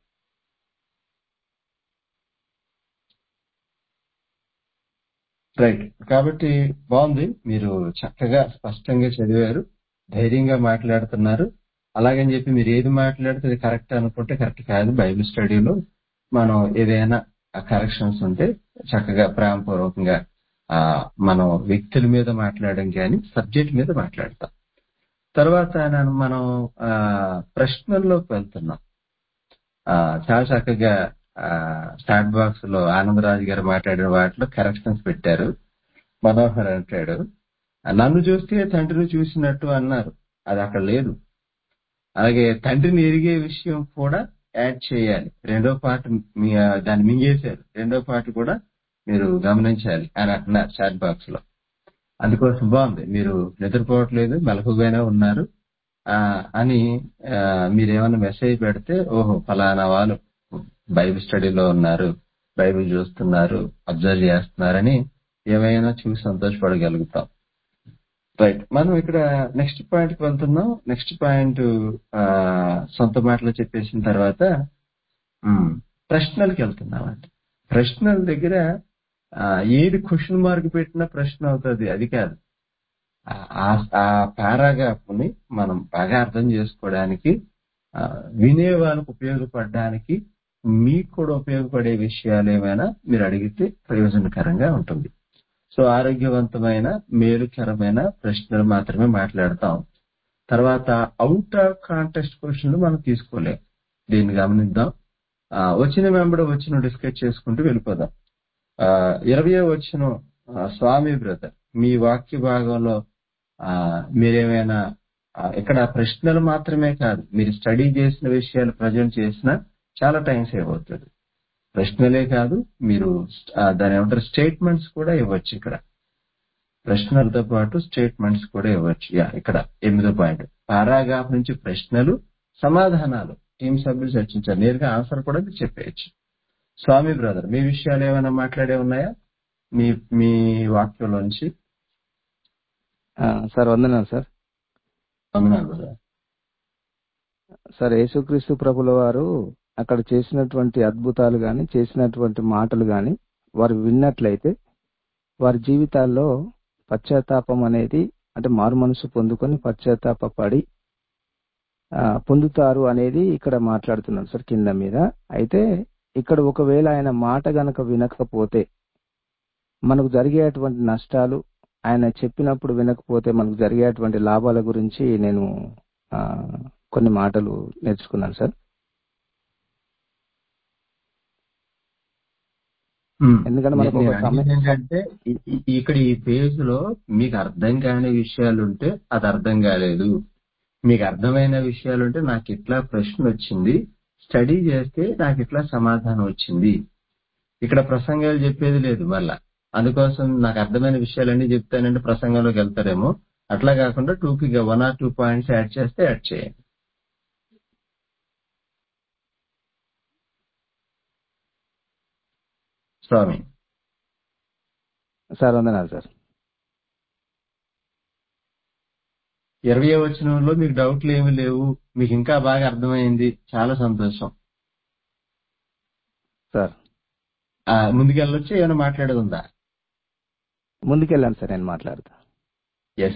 రైట్ కాబట్టి బాగుంది మీరు చక్కగా స్పష్టంగా చదివారు ధైర్యంగా మాట్లాడుతున్నారు అలాగని చెప్పి మీరు ఏది మాట్లాడితే అది కరెక్ట్ అనుకుంటే కరెక్ట్ కాదు బైబిల్ స్టడీలో మనం ఏదైనా కరెక్షన్స్ ఉంటే చక్కగా ప్రేమపూర్వకంగా ఆ, మనం వ్యక్తుల మీద మాట్లాడడం కానీ సబ్జెక్ట్ మీద మాట్లాడతాం తర్వాత నన్ను మనం ఆ, ప్రశ్నల్లోకి వెళ్తున్నాం ఆ, చాలా చక్కగా స్టార్ట్ బాక్స్ లో ఆనందరాజు గారు మాట్లాడిన వాటిలో కరెక్షన్స్ పెట్టారు మనోహర్ అంటాడు నన్ను చూస్తే తండ్రిని చూసినట్టు అన్నారు అది అక్కడ లేదు అలాగే తండ్రిని ఎరిగే విషయం కూడా యాడ్ చేయాలి రెండో పార్ట్ మీ దాన్ని మింగేశారు రెండో పార్ట్ కూడా మీరు గమనించాలి అని అంటున్నారు చాట్ బాక్స్ లో అందుకోసం బాగుంది మీరు నిద్రపోవట్లేదు మెలకుగానే ఉన్నారు ఆ, అని ఆ, మీరేమన్నా మెసేజ్ పెడితే ఓహో ఫలానా వాళ్ళు బైబిల్ స్టడీలో ఉన్నారు బైబిల్ చూస్తున్నారు అబ్జర్వ్ చేస్తున్నారని ఏమైనా చూసి సంతోషపడగలుగుతాం రైట్ మనం ఇక్కడ నెక్స్ట్ పాయింట్ కి వెళ్తున్నాం నెక్స్ట్ పాయింట్ సొంత మాటలో చెప్పేసిన తర్వాత ఉమ్, ప్రశ్నలకి వెళ్తున్నాం అండి ప్రశ్నల దగ్గర ఆ, ఏది క్వశ్చన్ మార్క్ పెట్టినా ప్రశ్న అవుతుంది అది కాదు ఆ- ఆ- ఆ పారాగ్రాఫ్ ని మనం బాగా అర్థం చేసుకోవడానికి ఆ, వినే వాళ్ళకు ఉపయోగపడడానికి మీకు కూడా ఉపయోగపడే విషయాలు ఏమైనా మీరు అడిగితే ప్రయోజనకరంగా ఉంటుంది సో ఆరోగ్యవంతమైన మేలుకరమైన ప్రశ్నలు మాత్రమే మాట్లాడతాం తర్వాత అవుట్ ఆఫ్ కాంటెస్ట్ క్వశ్చన్లు మనం తీసుకోలేం దీన్ని గమనిద్దాం ఆ, వచ్చిన వెంబడి వచ్చిన డిస్కస్ చేసుకుంటూ వెళ్ళిపోదాం ఆ, ఇరవయో వచ్చిన స్వామి బ్రదర్ మీ వాక్య భాగంలో ఆ, మీరేమైనా ఆ, ఇక్కడ ప్రశ్నలు మాత్రమే కాదు మీరు స్టడీ చేసిన విషయాలు ప్రజెంట్ చేసినా చాలా టైం సేవ్ అవుతుంది ప్రశ్నలే కాదు మీరు ఆ, దాని ఏమంటారు స్టేట్మెంట్స్ కూడా ఇవ్వచ్చు ఇక్కడ ప్రశ్నలతో పాటు స్టేట్మెంట్స్ కూడా ఇవ్వచ్చు యా ఇక్కడ ఎనిమిదో పాయింట్ పారాగ్రాఫ్ నుంచి ప్రశ్నలు సమాధానాలు టీం సభ్యులు చర్చించారు నేరుగా ఆన్సర్ కూడా మీరు చెప్పేయచ్చు స్వామి బ్రదర్ మీ విషయాలు ఏమైనా మాట్లాడే ఉన్నాయా మీ మీ వాక్యంలోంచి ఆ, సార్ వందనాలు సార్ వందనాలు బ్రదర్ సార్ యేసుక్రీస్తు ప్రభుల వారు అక్కడ చేసినటువంటి అద్భుతాలు గాని చేసినటువంటి మాటలు గాని వారు విన్నట్లయితే వారి జీవితాల్లో పశ్చాత్తాపం అనేది అంటే మారు మనసు పొందుకొని పశ్చాత్తాప పడి ఆ, పొందుతారు అనేది ఇక్కడ మాట్లాడుతున్నాను సార్ కింద మీద అయితే ఇక్కడ ఒకవేళ ఆయన మాట గనక వినకపోతే మనకు జరిగేటువంటి నష్టాలు ఆయన చెప్పినప్పుడు వినకపోతే మనకు జరిగేటువంటి లాభాల గురించి నేను ఆ, కొన్ని మాటలు నేర్చుకున్నాను సార్ ఉమ్. ఎందుకంటే మనకు నేను ఒక సమయం అనేది ఏంటంటే ఈ- ఈ- ఇక్కడ ఈ పేజ్ లో మీకు అర్థం కాని విషయాలు ఉంటే అది అర్థం కాలేదు మీకు అర్థమైన విషయాలు ఉంటే నాకు ఇట్లా ప్రశ్న వచ్చింది స్టడీ చేస్తే నాకు ఇట్లా సమాధానం వచ్చింది ఇక్కడ ప్రసంగాలు చెప్పేది లేదు మళ్ళా అందుకోసం నాకు అర్థమైన విషయాలన్నీ చెప్తానంటే ప్రసంగంలోకి వెళ్తారేమో అట్లా కాకుండా టూకి one or two points add చేస్తే యాడ్ చేయండి స్వామి సార్ వందనాలు సార్ ఇరవై వచనంలో మీకు డౌట్లు ఏమి లేవు మీకు ఇంకా బాగా అర్థమైంది చాలా సంతోషం సార్ ఆ, ముందుకెళ్ళొచ్చు ఏమైనా మాట్లాడేది ఉందా ముందుకెళ్ళాను సార్ నేను మాట్లాడతా ఎస్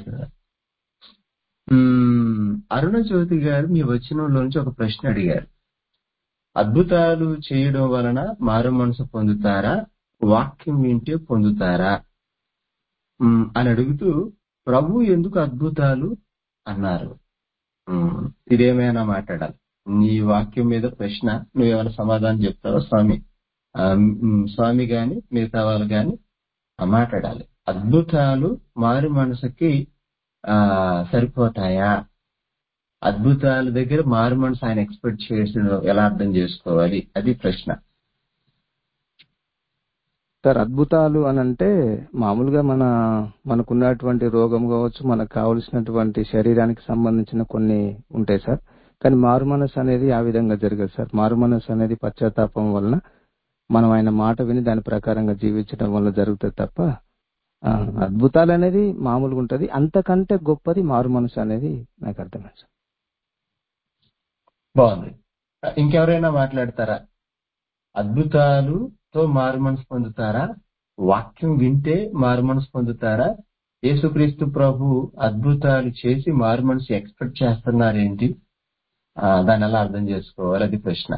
అరుణ జ్యోతి గారు మీ వచనంలోంచి ఒక ప్రశ్న అడిగారు అద్భుతాలు చేయడం వలన మారు మనసు పొందుతారా వాక్యం వింటే పొందుతారా మ్మ్, అని అడుగుతూ ప్రభు ఎందుకు అద్భుతాలు అన్నారు మ్మ్, ఇదేమైనా మాట్లాడాలి నీ వాక్యం మీద ప్రశ్న నువ్వేమైనా సమాధానం చెప్తావా స్వామి ఆ, మ్మ్, స్వామి గాని మిగతా వాళ్ళు గాని ఆ, మాట్లాడాలి అద్భుతాలు మారు మనసుకి ఆ సరిపోతాయా అద్భుతాల దగ్గర మారు మనసు ఆయన ఎక్స్పెక్ట్ చేసిన ఎలా అర్థం చేసుకోవాలి అది ప్రశ్న సార్ అద్భుతాలు అని అంటే మామూలుగా మన మనకున్నటువంటి రోగం కావచ్చు మనకు కావలసినటువంటి శరీరానికి సంబంధించిన కొన్ని ఉంటాయి సార్ కానీ మారు మనసు అనేది ఆ విధంగా జరగదు సార్ మారు మనసు అనేది పశ్చాత్తాపం వలన మనం ఆయన మాట విని దాని ప్రకారంగా జీవించడం వల్ల జరుగుతుంది తప్ప ఆ, అద్భుతాలు అనేది మామూలుగా ఉంటది అంతకంటే గొప్పది మారు మనసు అనేది నాకు అర్థమైంది సార్ బాగుంది ఇంకెవరైనా మాట్లాడతారా అద్భుతాలుతో మారు మనసు పొందుతారా వాక్యం వింటే మారు మనసు పొందుతారా యేసుక్రీస్తు ప్రభు అద్భుతాలు చేసి మారు మనసు ఎక్స్పెక్ట్ చేస్తున్నారేంటి ఆ, దాన్ని ఎలా అర్థం చేసుకోవాలి అది ప్రశ్న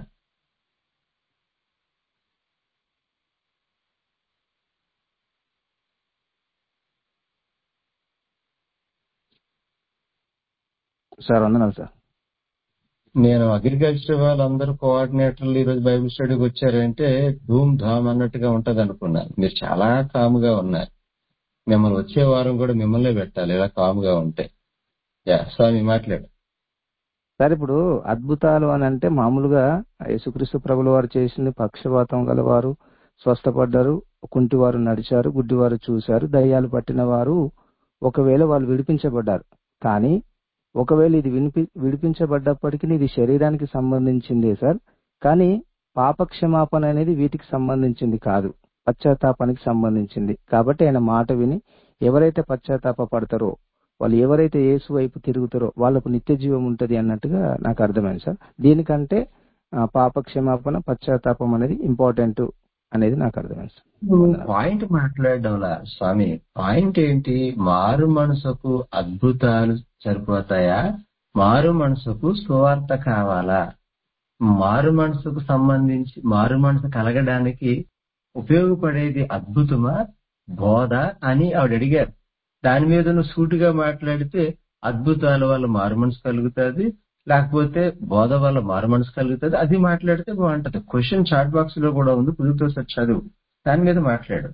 సార్ వందనాలు సార్ నేను అగ్రికల్చర్ వాళ్ళందరూ కోఆర్డినేటర్లు ఈ రోజు బైబిల్ స్టడీకి వచ్చారంటే ధూమ్ ధామ్ అన్నట్టుగా ఉంటది అనుకున్నాను మీరు చాలా కాముగా ఉన్నారు మిమ్మల్ని వచ్చే వారం కూడా మిమ్మల్నే పెట్టాలి ఇలా కాముగా ఉంటే యా స్వామి మాట్లాడు సార్ ఇప్పుడు అద్భుతాలు అని అంటే మామూలుగా యేసుక్రీస్తు ప్రభుల వారు చేసింది పక్షపాతం గల వారు స్వస్థపడ్డారు కుంటివారు నడిచారు గుడ్డివారు చూశారు దయ్యాలు పట్టిన వారు ఒకవేళ వాళ్ళు విడిపించబడ్డారు కానీ ఒకవేళ ఇది వినిపి విడిపించబడ్డప్పటికీ ఇది శరీరానికి సంబంధించిందే సార్ కానీ పాపక్షమాపణ అనేది వీటికి సంబంధించింది కాదు పశ్చాత్తాపానికి సంబంధించింది కాబట్టి ఆయన మాట విని ఎవరైతే పశ్చాత్తాప పడతారో వాళ్ళు ఎవరైతే యేసు వైపు తిరుగుతారో వాళ్ళకు నిత్య జీవం ఉంటది అన్నట్టుగా నాకు అర్థమైంది సార్ దీనికంటే ఆ, పాప క్షమాపణ పశ్చాత్తాపం అనేది ఇంపార్టెంట్ అనేది నాకు అర్థమైంది నువ్వు పాయింట్ మాట్లాడడంలా స్వామి పాయింట్ ఏంటి మారు మనసుకు అద్భుతాలు సరిపోతాయా మారు మనసుకు సువార్త కావాలా మారు మనసుకు సంబంధించి మారు మనసు కలగడానికి ఉపయోగపడేది అద్భుతమా బోధ అని ఆవిడ అడిగారు దాని మీద నువ్వు సూటిగా మాట్లాడితే అద్భుతాల వల్ల మారు మనసు కలుగుతుంది లేకపోతే బోధ వల్ల మారు మనసు కలుగుతుంది అది మాట్లాడితే బాగుంటది క్వశ్చన్ చాట్ బాక్స్ లో కూడా ఉంది కుదురుతో సార్ చదువు దాని మీద మాట్లాడు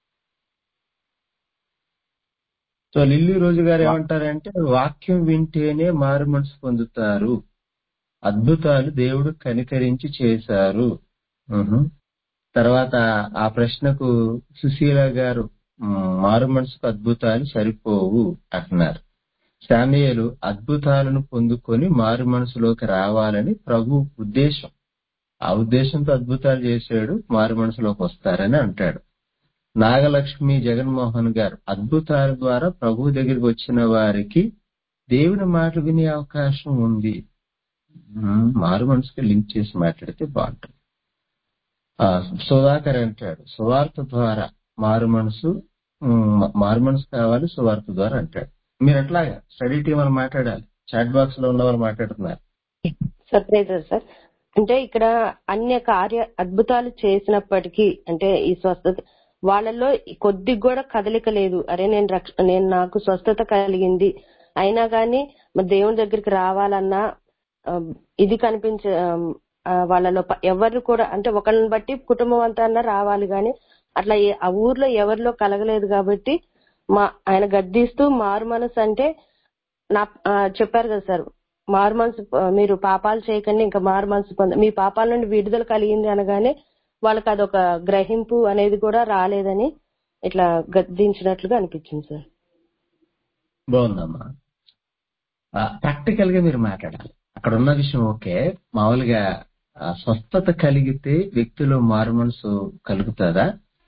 సో లిల్లీ రోజు గారు ఏమంటారంటే వాక్యం వింటేనే మారు మనసు పొందుతారు అద్భుతాలు దేవుడు కనికరించి చేశారు ఉహు. తర్వాత ఆ ప్రశ్నకు సుశీల గారు "మ్, మారు మనసుకు అద్భుతాలు సరిపోవు అంటున్నారు శామ్యుయేలు అద్భుతాలను పొందుకొని మారు మనసులోకి రావాలని ప్రభు ఉద్దేశం ఆ ఉద్దేశంతో అద్భుతాలు చేశాడు మారు మనసులోకి వస్తారని అంటాడు నాగలక్ష్మి జగన్మోహన్ గారు అద్భుతాల ద్వారా ప్రభు దగ్గరికి వచ్చిన వారికి దేవుని మాటలు వినే అవకాశం ఉంది మ్మ్, మారు మనసుకి లింక్ చేసి మాట్లాడితే బాగుంటుంది ఆ, సుధాకర్ అంటాడు సువార్త ద్వారా మారు మనసు మ్మ్, మారు మనసు కావాలి సువార్త ద్వారా అంటాడు మీరు అట్లాగా స్టడీ టీం వాళ్ళు మాట్లాడాలి చాట్ బాక్స్ లో ఉన్న వాళ్ళు మాట్లాడుతున్నారు సర్ప్రైజర్ సార్ అంటే ఇక్కడ అన్య కార్య అద్భుతాలు చేసినప్పటికీ అంటే ఈ స్వస్థత వాళ్ళలో కొద్దిగా కూడా కదలిక లేదు అరే నేను రక్ష నేను నాకు స్వస్థత కలిగింది అయినా గాని మరి దేవుని దగ్గరికి రావాలన్నా ఆ, ఇది కనిపించ ఆ, వాళ్ళలో ప- ఎవరు కూడా అంటే ఒకళ్ళని బట్టి కుటుంబం అంతా అన్నా రావాలి గాని అట్లా ఏ- ఆ ఊర్లో ఎవరిలో కలగలేదు కాబట్టి మా ఆయన గద్దిస్తూ మారు మనసు అంటే నా ఆ, చెప్పారు కదా సార్ మారు మనసు ఆ, మీరు పాపాలు చేయకండి ఇంకా మారు మనసు పొంద మీ పాపాల నుండి విడుదల కలిగింది అనగానే వాళ్ళకి అదొక గ్రహింపు అనేది కూడా రాలేదని ఇట్లా గద్దించినట్లుగా అనిపించింది సార్ బాగుందమ్మా ప్రాక్టికల్ గా మీరు మాట్లాడాలి అక్కడ ఉన్న విషయం ఓకే మామూలుగా ఆ, స్వస్థత కలిగితే వ్యక్తిలో మారు మనసు కలుగుతుందా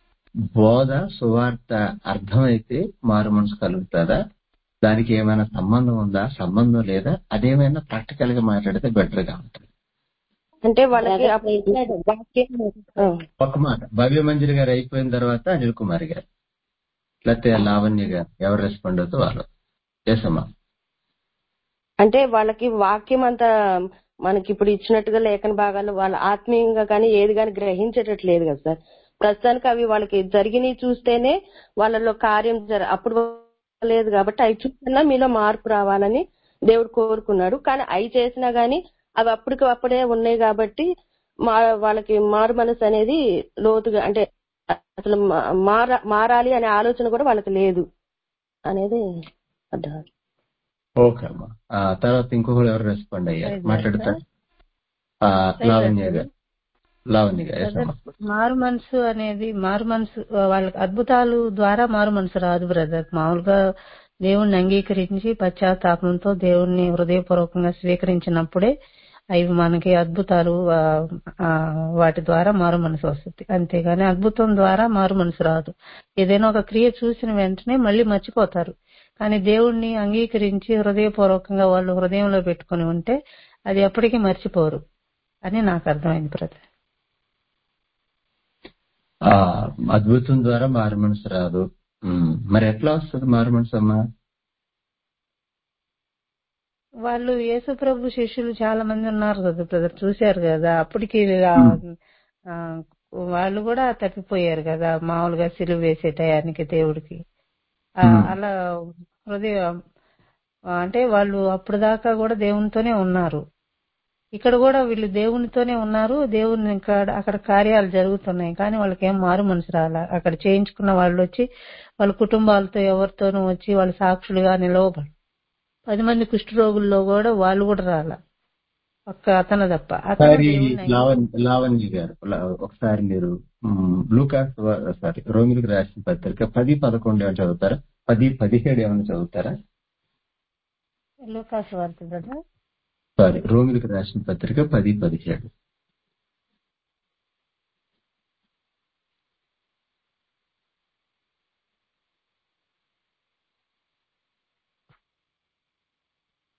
బోధ సువార్త అర్థమైతే మారు మనసు కలుగుతుందా దానికి ఏమైనా సంబంధం ఉందా సంబంధం లేదా అదేమైనా ప్రాక్టికల్ గా మాట్లాడితే బెటర్ గా ఉంటుంది అంటే వాళ్ళకి అప్పుడు వాక్యం ఆ. ఒక మాట భవ్య మంజరి గారు అయిపోయిన తర్వాత అనిల్ కుమార్ గారు లేకపోతే లావణ్య గారు ఎవరు రెస్పాండ్ అవుతో వాళ్ళు చేసమ్మా అంటే వాళ్ళకి వాక్యం అంతా మనకి ఇప్పుడు ఇచ్చినట్టుగా లేఖన భాగాలు వాళ్ళ ఆత్మీయంగా కానీ ఏది కానీ గ్రహించేటట్లేదు కదా సార్ ప్రస్తుతానికి అవి వాళ్ళకి జరిగినవి చూస్తేనే వాళ్ళలో కార్యం జర అప్పుడు లేదు కాబట్టి అవి చూసినా మీలో మార్పు రావాలని దేవుడు కోరుకున్నాడు కానీ అవి చేసినా గానీ అవి అప్పటికి అప్పుడే ఉన్నాయి కాబట్టి మా వాళ్ళకి మారు మనసు అనేది లోతుగా అంటే అసలు మా- మార మారాలి అనే ఆలోచన కూడా వాళ్ళకి లేదు అనేది అర్థం ఓకే అమ్మా ఆ తర్వాత ఇంకొకరు ఎవరు రెస్పాండ్ అయ్యారు మాట్లాడతారు ఆ, లావణ్య గారు లావణ్య గారు yes అమ్మా. మారు మనసు అనేది మారు మనసు వాళ్ళకి అద్భుతాలు ద్వారా మారు మనసు రాదు బ్రదర్ మామూలుగా దేవుణ్ణి అంగీకరించి పశ్చాత్తాపంతో దేవుణ్ణి హృదయపూర్వకంగా స్వీకరించినప్పుడే అవి మనకి అద్భుతాలు ఆ, ఆ, వాటి ద్వారా మారు మనసు వస్తుంది అంతేగాని అద్భుతం ద్వారా మారు మనసు రాదు ఏదైనా ఒక క్రియ చూసిన వెంటనే మళ్ళీ మర్చిపోతారు కానీ దేవుణ్ణి అంగీకరించి హృదయపూర్వకంగా వాళ్ళు హృదయంలో పెట్టుకొని ఉంటే అది ఎప్పటికీ మర్చిపోరు అని నాకు అర్థమైంది బ్రదర్ ఆ అద్భుతం ద్వారా మారు మనసు రాదు ఉమ్, మరి ఎట్లా వస్తుంది మారు మనసు అమ్మా వాళ్ళు యేసు ప్రభు శిష్యులు చాలా మంది ఉన్నారు కదా బ్రదర్ చూశారు కదా అప్పటికి ఆ, ఆ, వాళ్ళు కూడా తప్పిపోయారు కదా మామూలుగా సిలువ వేసే టయానికి దేవుడికి ఆ, Hmm. అలా హృదయం ఆ, అంటే వాళ్ళు అప్పుడు దాకా కూడా దేవునితోనే ఉన్నారు ఇక్కడ కూడా వీళ్ళు దేవునితోనే ఉన్నారు దేవుని ఇక్కడ అక్కడ కార్యాలు జరుగుతున్నాయి కానీ వాళ్ళకి ఏం మారు మనసు రాలా అక్కడ చేయించుకున్న వాళ్ళు వచ్చి వాళ్ళ కుటుంబాలతో ఎవరితోనూ వచ్చి వాళ్ళ సాక్షులుగా నిలవబడి పది మంది కుష్ఠరోగుల్లో కూడా వాళ్ళు కూడా రాలా ఒక్క అతను తప్ప అతను ఒకసారి దేవుణ్ణి లావణ్య లావణ్య గారు లా- ఒకసారి మీరు ఉమ్, లూకాస్ వా- సారీ రోమిలకు రాసిన పత్రిక పది పదకొండు ఏమైనా చదువుతారా పది పదిహేడు ఏమైనా చదువుతారా లూకాసు వార్త కదా సారీ రోమిలకు రాసిన పత్రిక పది పదిహేడు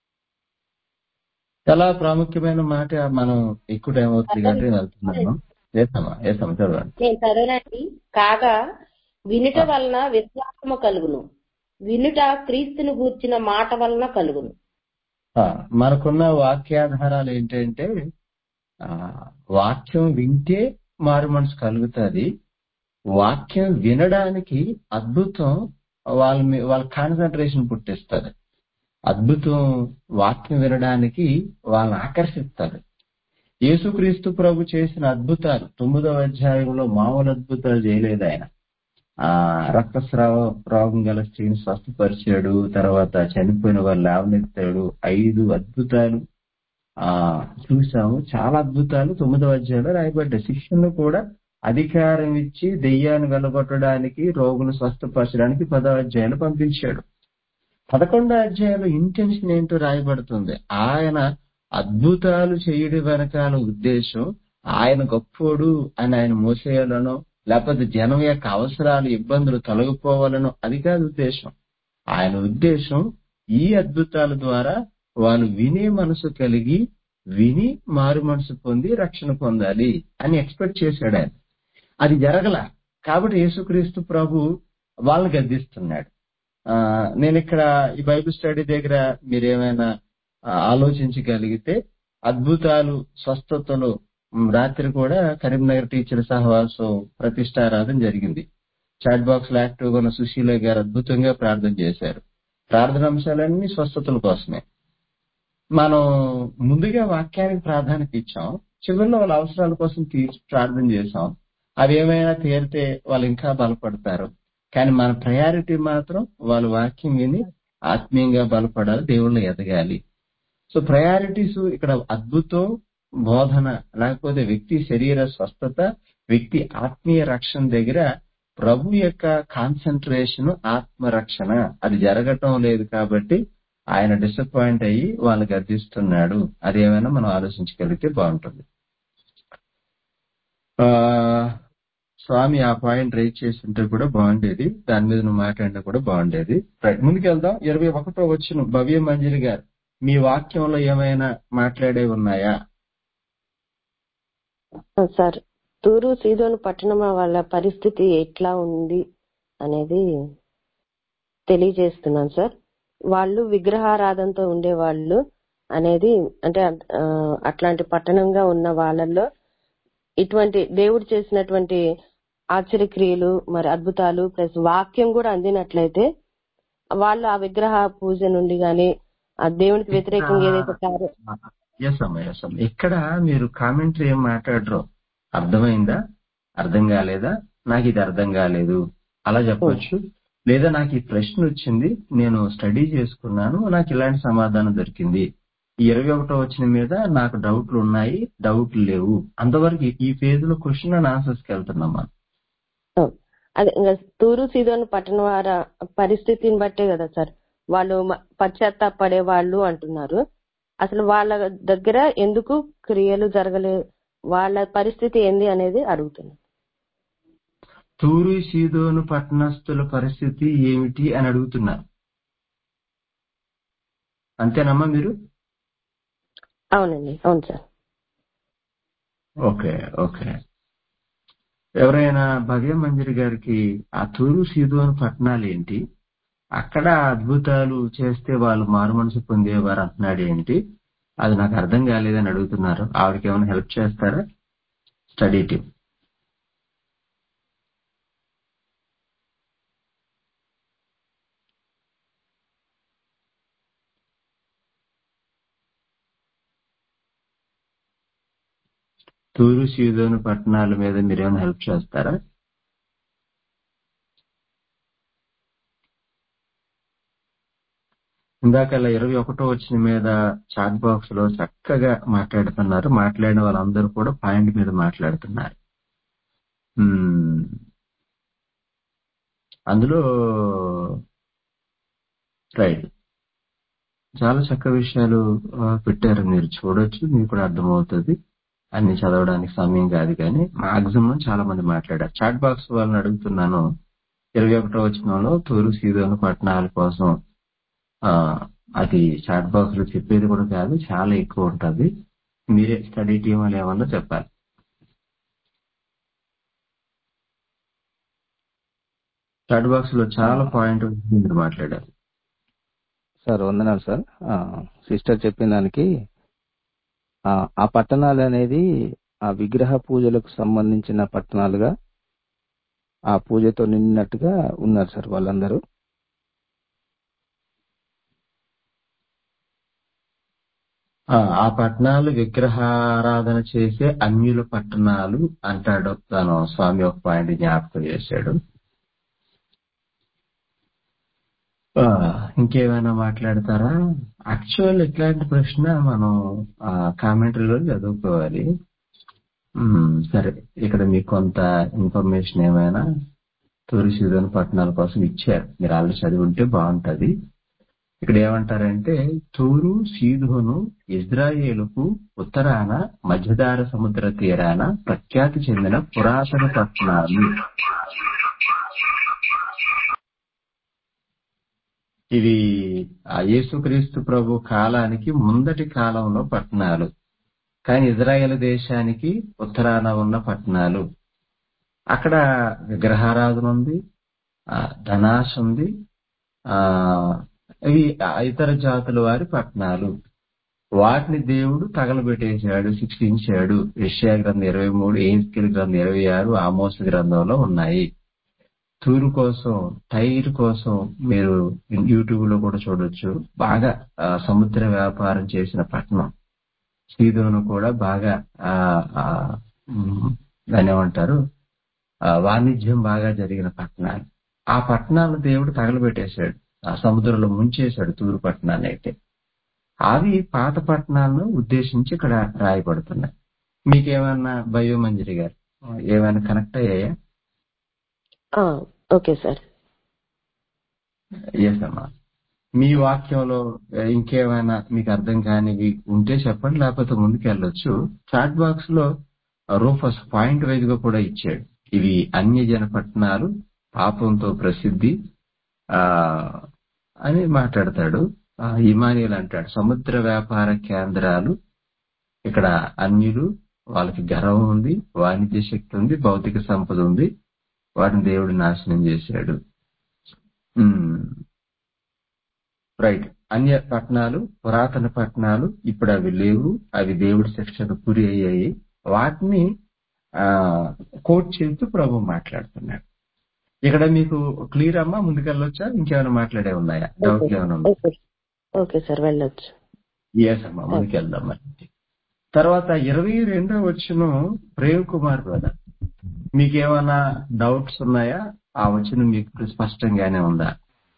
చాలా ప్రాముఖ్యమైన మాట మనం ఎక్కువ టైం అవుతుంది కాబట్టి నేను వెళ్తున్నాను ఏసమ్మా ఏసమ్మా చదవండి నేను చదవనండి కాగా వినుట వలన విశ్వాసము కలుగును వినుట క్రీస్తును గూర్చిన మాట వలన కలుగును ఆ, మనకున్న వాక్యాధారాలు ఏంటంటే ఆ, వాక్యం వింటే మారు మనసు కలుగుతుంది వాక్యం వినడానికి అద్భుతం వాళ్ళ మీ- వాళ్ళ కాన్సన్ట్రేషన్ పుట్టిస్తుంది అద్భుతం వాక్యం వినడానికి వాళ్ళని ఆకర్షిస్తారు యేసుక్రీస్తు ప్రభు చేసిన అద్భుతాలు తొమ్మిదవ అధ్యాయంలో మామూలు అద్భుతాలు చేయలేదు ఆయన ఆ రక్తస్రావ రోగం గల స్త్రీని స్వస్థపరిచాడు తర్వాత చనిపోయిన వాళ్ళు లేవనెత్తాడు ఐదు అద్భుతాలు ఆ చూసాము చాలా అద్భుతాలు తొమ్మిదవ అధ్యాయంలో రాయబడ్డాయి శిష్యులను కూడా అధికారం ఇచ్చి దెయ్యాన్ని వెళ్ళగొట్టడానికి రోగులు స్వస్థపరచడానికి పదవ అధ్యాయంలో పంపించాడు పదకొండో అధ్యాయంలో ఇంటెన్షన్ ఏంటో రాయబడుతుంది ఆయన అద్భుతాలు చేయడం వెనకాల ఉద్దేశం ఆయన గొప్పోడు అని ఆయన మోసేయాలనో లేకపోతే జనం యొక్క అవసరాలు ఇబ్బందులు తొలగిపోవాలనో అది కాదు ఉద్దేశం ఆయన ఉద్దేశం ఈ అద్భుతాల ద్వారా వాళ్ళు వినే మనసు కలిగి విని మారు మనసు పొంది రక్షణ పొందాలి అని ఎక్స్పెక్ట్ చేశాడు ఆయన అది జరగల కాబట్టి యేసుక్రీస్తు ప్రభు వాళ్ళని గద్దిస్తున్నాడు ఆ, నేను ఇక్కడ ఈ బైబిల్ స్టడీ దగ్గర మీరేమైనా ఆ, ఆలోచించగలిగితే అద్భుతాలు స్వస్థతలు ఉమ్, రాత్రి కూడా కరీంనగర్ టీచర్ సహవాసం ప్రతిష్టారాధన జరిగింది చాట్ బాక్స్ లో యాక్టివ్ గా ఉన్న సుశీల గారు అద్భుతంగా ప్రార్థన చేశారు ప్రార్థన అంశాలన్నీ స్వస్థతల కోసమే మనం ముందుగా వాక్యానికి ప్రాధాన్యత ఇచ్చాం చివరిలో వాళ్ళ అవసరాల కోసం తీర్చి ప్రార్థన చేశాం అవి ఏమైనా తీరితే వాళ్ళు ఇంకా బలపడతారు కానీ మన ప్రయారిటీ మాత్రం వాళ్ళు వాక్యం విని ఆత్మీయంగా బలపడాలి దేవుళ్ళు ఎదగాలి సో ప్రయారిటీస్ ఇక్కడ అద్భుతం బోధన లేకపోతే వ్యక్తి శరీర స్వస్థత వ్యక్తి ఆత్మీయ రక్షణ దగ్గర ప్రభు యొక్క కాన్సన్ట్రేషన్ ఆత్మరక్షణ అది జరగటం లేదు కాబట్టి ఆయన డిసప్పాయింట్ అయ్యి వాళ్ళు గర్దిస్తున్నాడు అదేమైనా మనం ఆలోచించగలిగితే బాగుంటుంది ఆ స్వామి ఆ పాయింట్ రైజ్ చేస్తుంటే కూడా బాగుండేది దాని మీద నువ్వు మాట్లాడినా కూడా బాగుండేది రైట్ ముందుకెళ్దాం ఇరవై ఒకటో వచ్చిన భవ్య మంజరి గారు మీ వాక్యంలో ఏమైనా మాట్లాడే ఉన్నాయా సార్ తూరు సీదోను పట్టణం వాళ్ళ పరిస్థితి ఎట్లా ఉంది అనేది తెలియజేస్తున్నాను సార్ వాళ్ళు విగ్రహారాధనతో ఉండేవాళ్ళు అనేది అంటే ఆ, అట్లాంటి పట్టణంగా ఉన్న వాళ్ళల్లో ఇటువంటి దేవుడు చేసినటువంటి ఆశ్చర్యక్రియలు మరి అద్భుతాలు ప్లస్ వాక్యం కూడా అందినట్లయితే వాళ్ళు ఆ విగ్రహ పూజ నుండి గాని ఆ దేవునికి వ్యతిరేకంగా ఏదైతే కార్య ఎస్ అమ్మా ఎస్ అమ్మా ఇక్కడ మీరు కామెంటరీ ఏం మాట్లాడరు అర్థమైందా అర్థం కాలేదా నాకు ఇది అర్థం కాలేదు అలా చెప్పొచ్చు లేదా నాకు ఈ ప్రశ్న వచ్చింది నేను స్టడీ చేసుకున్నాను నాకు ఇలాంటి సమాధానం దొరికింది ఈ ఇరవై ఒకటో వచ్చిన మీద నాకు డౌట్లు ఉన్నాయి డౌట్లు లేవు అంతవరకు ఈ ఫేజ్ లో క్వశ్చన్ అండ్ ఆన్సర్స్ కి వెళ్తున్నాం మనం అదే ఇంకా తూరు సీదోను పట్టణ వార పరిస్థితిని బట్టే కదా సార్ వాళ్ళు మ- పశ్చాత్తాపడే వాళ్ళు అంటున్నారు అసలు వాళ్ళ దగ్గర ఎందుకు క్రియలు జరగలే వాళ్ళ పరిస్థితి ఏంది అనేది అడుగుతున్నాను తూరు సీదోను పట్టణస్థుల పరిస్థితి ఏమిటి అని అడుగుతున్నారు అంతేనమ్మా మీరు అవునండి అవును సార్ ఓకే ఓకే ఎవరైనా భవ్య మంజరి గారికి ఆ తూరు సీదోను పట్టణాలు ఏంటి అక్కడ అద్భుతాలు చేస్తే వాళ్ళు మారు మనసు పొందేవారు అంటున్నాడు ఏంటి అది నాకు అర్థం కాలేదని అడుగుతున్నారు ఆవిడకి ఏమైనా హెల్ప్ చేస్తారా స్టడీ టీం తూరు సీదోను పట్టణాల మీద మీరేమైనా హెల్ప్ చేస్తారా ఇందాక ఇరవై ఒకటో వచ్చిన మీద చాట్ బాక్స్ లో చక్కగా మాట్లాడుతున్నారు మాట్లాడిన వాళ్ళందరూ కూడా పాయింట్ మీద మాట్లాడుతున్నారు మ్మ్. అందులో రైట్ చాలా చక్క విషయాలు ఆ, పెట్టారు మీరు చూడొచ్చు మీకు కూడా అర్థమవుతుంది అన్ని చదవడానికి సమయం కాదు కానీ మాక్సిమం చాలా మంది మాట్లాడారు చాట్ బాక్స్ వాళ్ళని అడుగుతున్నాను ఇరవై ఒకటో వచ్చినంలో తూరు సీదోను పట్టణాల కోసం ఆ అది చాట్ బాక్స్ లో చెప్పేది కూడా కాదు చాలా ఎక్కువ ఉంటది మీరే స్టడీ టీం వాళ్ళు ఏమన్నా చెప్పాలి చాట్ బాక్స్ లో చాలా పాయింట్ మీరు మాట్లాడారు సార్ వందనాలు సార్ ఆ, సిస్టర్ చెప్పిన దానికి ఆ, ఆ పట్టణాలు అనేది ఆ విగ్రహ పూజలకు సంబంధించిన పట్టణాలుగా ఆ పూజతో నిండినట్టుగా ఉన్నారు సార్ వాళ్ళందరూ ఆ ఆ పట్టణాలు విగ్రహారాధన చేసే అన్యుల పట్టణాలు అంటాడు తను స్వామి ఒక పాయింట్ జ్ఞాపకం చేశాడు ఆ, ఇంకేమైనా మాట్లాడతారా యాక్చువల్ ఇట్లాంటి ప్రశ్న మనం కామెంటరీలో చదువుకోవాలి ఉమ్, సరే ఇక్కడ మీకు కొంత ఇన్ఫర్మేషన్ ఏమైనా తూరి సీజన్ పట్టణాల కోసం ఇచ్చారు మీరు ఆల్రెడీ చదివి ఉంటే బాగుంటది ఇక్కడ ఏమంటారంటే తూరు సీదోను ఇజ్రాయేలుకు ఉత్తరాన మధ్యధార సముద్ర తీరాన ప్రఖ్యాతి చెందిన పురాతన పట్టణాలు ఇవి ఆ యేసుక్రీస్తు ప్రభు కాలానికి ముందటి కాలంలో పట్టణాలు కానీ ఇజ్రాయెల్ దేశానికి ఉత్తరాన ఉన్న పట్టణాలు అక్కడ విగ్రహారాధన ఉంది ఆ, ధనాశ ఉంది ఆ ఇవి ఇతర జాతుల వారి పట్టణాలు వాటిని దేవుడు తగలబెట్టేశాడు శిక్షించాడు యెషయా గ్రంథం ఇరవై మూడు ఏన్స్కిల్ గ్రంథం ఇరవై ఆరు ఆమోస గ్రంథంలో ఉన్నాయి తూరు కోసం టైర్ కోసం మీరు యూట్యూబ్ లో కూడా చూడొచ్చు బాగా ఆ, సముద్ర వ్యాపారం చేసిన పట్టణం సీదోను కూడా బాగా ఆ, ఆ, ఉమ్, దాన్ని ఏమంటారు ఆ, వాణిజ్యం బాగా జరిగిన పట్టణాలు ఆ పట్టణాలను దేవుడు తగలబెట్టేశాడు ఆ సముద్రంలో ముంచేశాడు తూరు పట్టణాన్ని అయితే అవి పాత పట్టణాలను ఉద్దేశించి ఇక్కడ రాయబడుతున్నాయి మీకేమన్నా భయో మంజరి గారు ఏమైనా కనెక్ట్ అయ్యాయా ఆ, ఓకే సార్ ఎస్ అమ్మా మీ వాక్యంలో ఆ, ఇంకేమైనా మీకు అర్థం కానివి ఉంటే చెప్పండి లేకపోతే ముందుకు వెళ్ళొచ్చు చాట్ బాక్స్ లో రూఫస్ పాయింట్ వైజ్ గా కూడా ఇచ్చాడు ఇవి అన్యజన పట్టణాలు పాపంతో ప్రసిద్ధి ఆ అని మాట్లాడతాడు ఆ, ఇమానియల్ అంటాడు సముద్ర వ్యాపార కేంద్రాలు ఇక్కడ అన్యులు వాళ్ళకి గర్వం ఉంది వాణిజ్య శక్తి ఉంది భౌతిక సంపద ఉంది వాటిని దేవుడు నాశనం చేశాడు రైట్ అన్య పట్టణాలు పురాతన పట్టణాలు ఇప్పుడు అవి లేవు అవి దేవుడి శిక్షకు గురి అయ్యాయి వాటిని ఆ కోట్ చేస్తూ ప్రభు మాట్లాడుతున్నాడు ఇక్కడ మీకు క్లియర్ అమ్మా ముందుకెళ్ళొచ్చా ఇంకేమైనా మాట్లాడే ఉన్నాయా డౌట్ ఏమైనా ఉందా ఓకే ఓకే సార్ వెళ్ళొచ్చు ఎస్ అమ్మా ముందుకెళ్దాం మరి తర్వాత ఇరవై రెండో వచ్చిన ప్రేమ్ కుమార్ బ్రదర్ మీకేమైనా డౌట్స్ ఉన్నాయా ఆ వచ్చిన మీకు స్పష్టంగానే ఉందా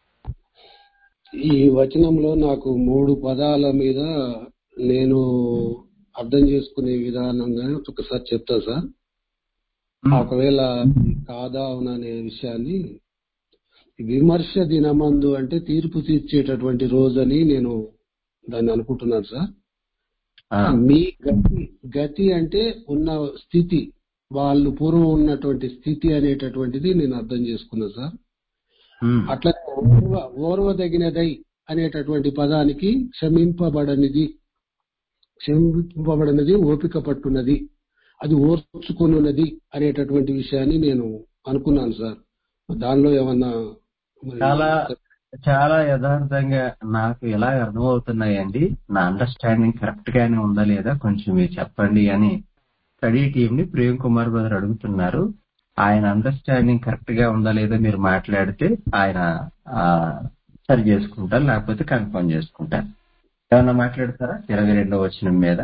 ఈ వచనంలో నాకు మూడు పదాల మీద నేను అర్థం చేసుకునే విధానంగా ఒకసారి చెప్తా సార్ ఒకవేళ కాదా అవుననే విషయాన్ని విమర్శ దినమందు అంటే తీర్పు తీర్చేటటువంటి రోజని నేను దాన్ని అనుకుంటున్నాను సార్ ఆ, మీ గతి గతి అంటే ఉన్న స్థితి వాళ్ళు పూర్వం ఉన్నటువంటి స్థితి అనేటటువంటిది నేను అర్థం చేసుకున్నా సార్ ఉమ్, అట్లనే ఓర్వ ఓర్వదగినదై అనేటటువంటి పదానికి క్షమింపబడనిది క్షమింపబడనిది ఓపిక పట్టున్నది అది ఓర్చుకున్నది అనేటటువంటి విషయాన్ని నేను అనుకున్నాను సార్ దానిలో ఏమన్నా మరి చాలా చాలా యథార్థంగా నాకు ఎలా అర్థమవుతున్నాయండి నా అండర్స్టాండింగ్ కరెక్ట్ గానే ఉందా లేదా కొంచెం మీరు చెప్పండి అని స్టడీ టీం ని ప్రేమ్ కుమార్ బ్రదర్ అడుగుతున్నారు ఆయన అండర్స్టాండింగ్ కరెక్ట్ గా ఉందా లేదా మీరు మాట్లాడితే ఆయన ఆ, సరి చేసుకుంటారు లేకపోతే కన్ఫర్మ్ చేసుకుంటారు ఏమన్నా మాట్లాడతారా ఇరవై రెండో వచ్చిన మీద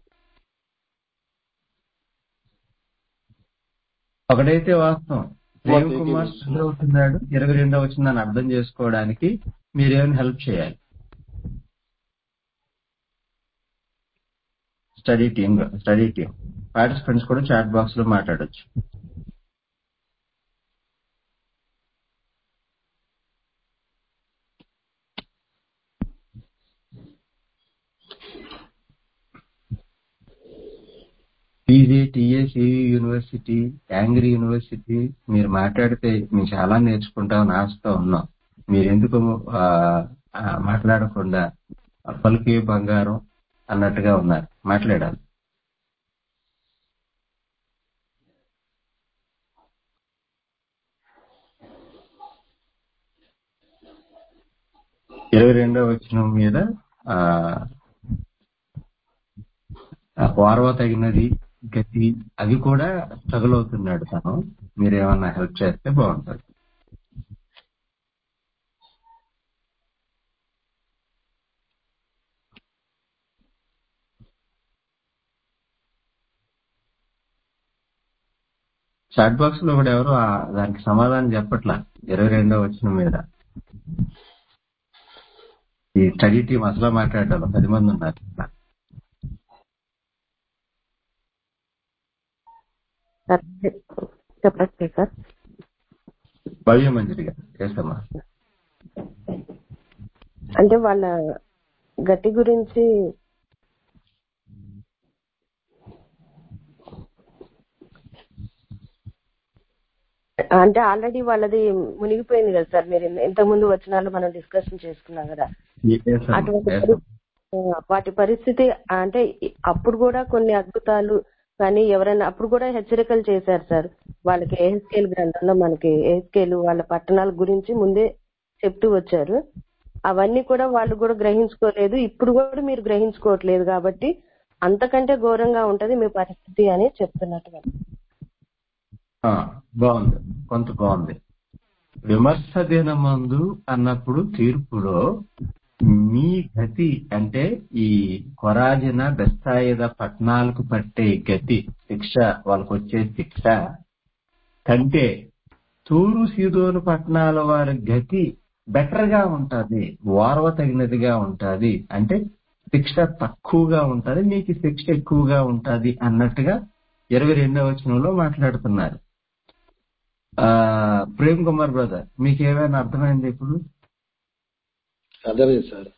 ఒకటైతే వాస్తవం ప్రేమ్ కుమార్ స్ట్రగుల్ అవుతున్నాడు ఇరవై రెండో వచ్చిందని అర్థం చేసుకోవడానికి మీరేమైనా హెల్ప్ చేయాలి study team study team participants కూడా చాట్ బాక్స్ లో మాట్లాడొచ్చు PG TSE university angry university మీరు మాట్లాడితే మేము చాలా నేర్చుకుంటామని ఆశతో ఉన్నాం మీరెందుకు ఆ, ఆ, మాట్లాడకుండా పలుకే బంగారం అన్నట్టుగా ఉన్నారు మాట్లాడాలి ఇరవై రెండవ వచనం మీద ఆ ఆ వారవ తగినది గతి అది కూడా స్ట్రగుల్ అవుతున్నాడు తను మీరు ఏమన్నా హెల్ప్ చేస్తే బాగుంటుంది చాట్ బాక్స్ లో కూడా ఎవరు ఆ- దానికి సమాధానం చెప్పట్లా ఇరవై రెండవ వచనం మీద ఈ స్టడీ టీం అసలు మాట్లాడాలి పది మంది ఉన్నారు సార్ చెప్పండి సార్ భవ్య మంజరిగా చేస్తామా అంటే వాళ్ళ గతి గురించి అంటే ఆల్రెడీ వాళ్ళది మునిగిపోయింది కదా సార్ మీరు ఇంతకు ముందు వచ్చినాళ్ళు మనం డిస్కషన్ చేసుకున్నాం కదా అటువంటి పరి- ఆ, వాటి పరిస్థితి అంటే ఇ- అప్పుడు కూడా కొన్ని అద్భుతాలు కానీ ఎవరైనా అప్పుడు కూడా హెచ్చరికలు చేశారు సార్ వాళ్ళకి ఏహెస్కేల్ గ్రంథంలో మనకి ఏహెస్కేల్ వాళ్ళ పట్టణాల గురించి ముందే చెప్తూ వచ్చారు అవన్నీ కూడా వాళ్ళు కూడా గ్రహించుకోలేదు ఇప్పుడు కూడా మీరు గ్రహించుకోవట్లేదు కాబట్టి అంతకంటే ఘోరంగా ఉంటది మీ పరిస్థితి అని చెప్తున్నట్టుగా ఆ, బాగుంది కొంత బాగుంది విమర్శ దినమందు అన్నప్పుడు తీర్పులో మీ గతి అంటే ఈ కొరాజిన బెస్తాయిద పట్టణాలకు పట్టే గతి శిక్ష వాళ్ళకు వచ్చే శిక్ష కంటే తూరు సీదోను పట్టణాల వారి గతి బెటర్ గా ఉంటది ఓర్వ తగినదిగా ఉంటది అంటే శిక్ష తక్కువగా ఉంటది మీకు శిక్ష ఎక్కువగా ఉంటది అన్నట్టుగా ఇరవై రెండవ వచనంలో మాట్లాడుతున్నారు ఆ ప్రేమ్ కుమార్ బ్రదర్ మీకు ఏమైనా అర్థమైంది ఇప్పుడు అర్థమైంది సార్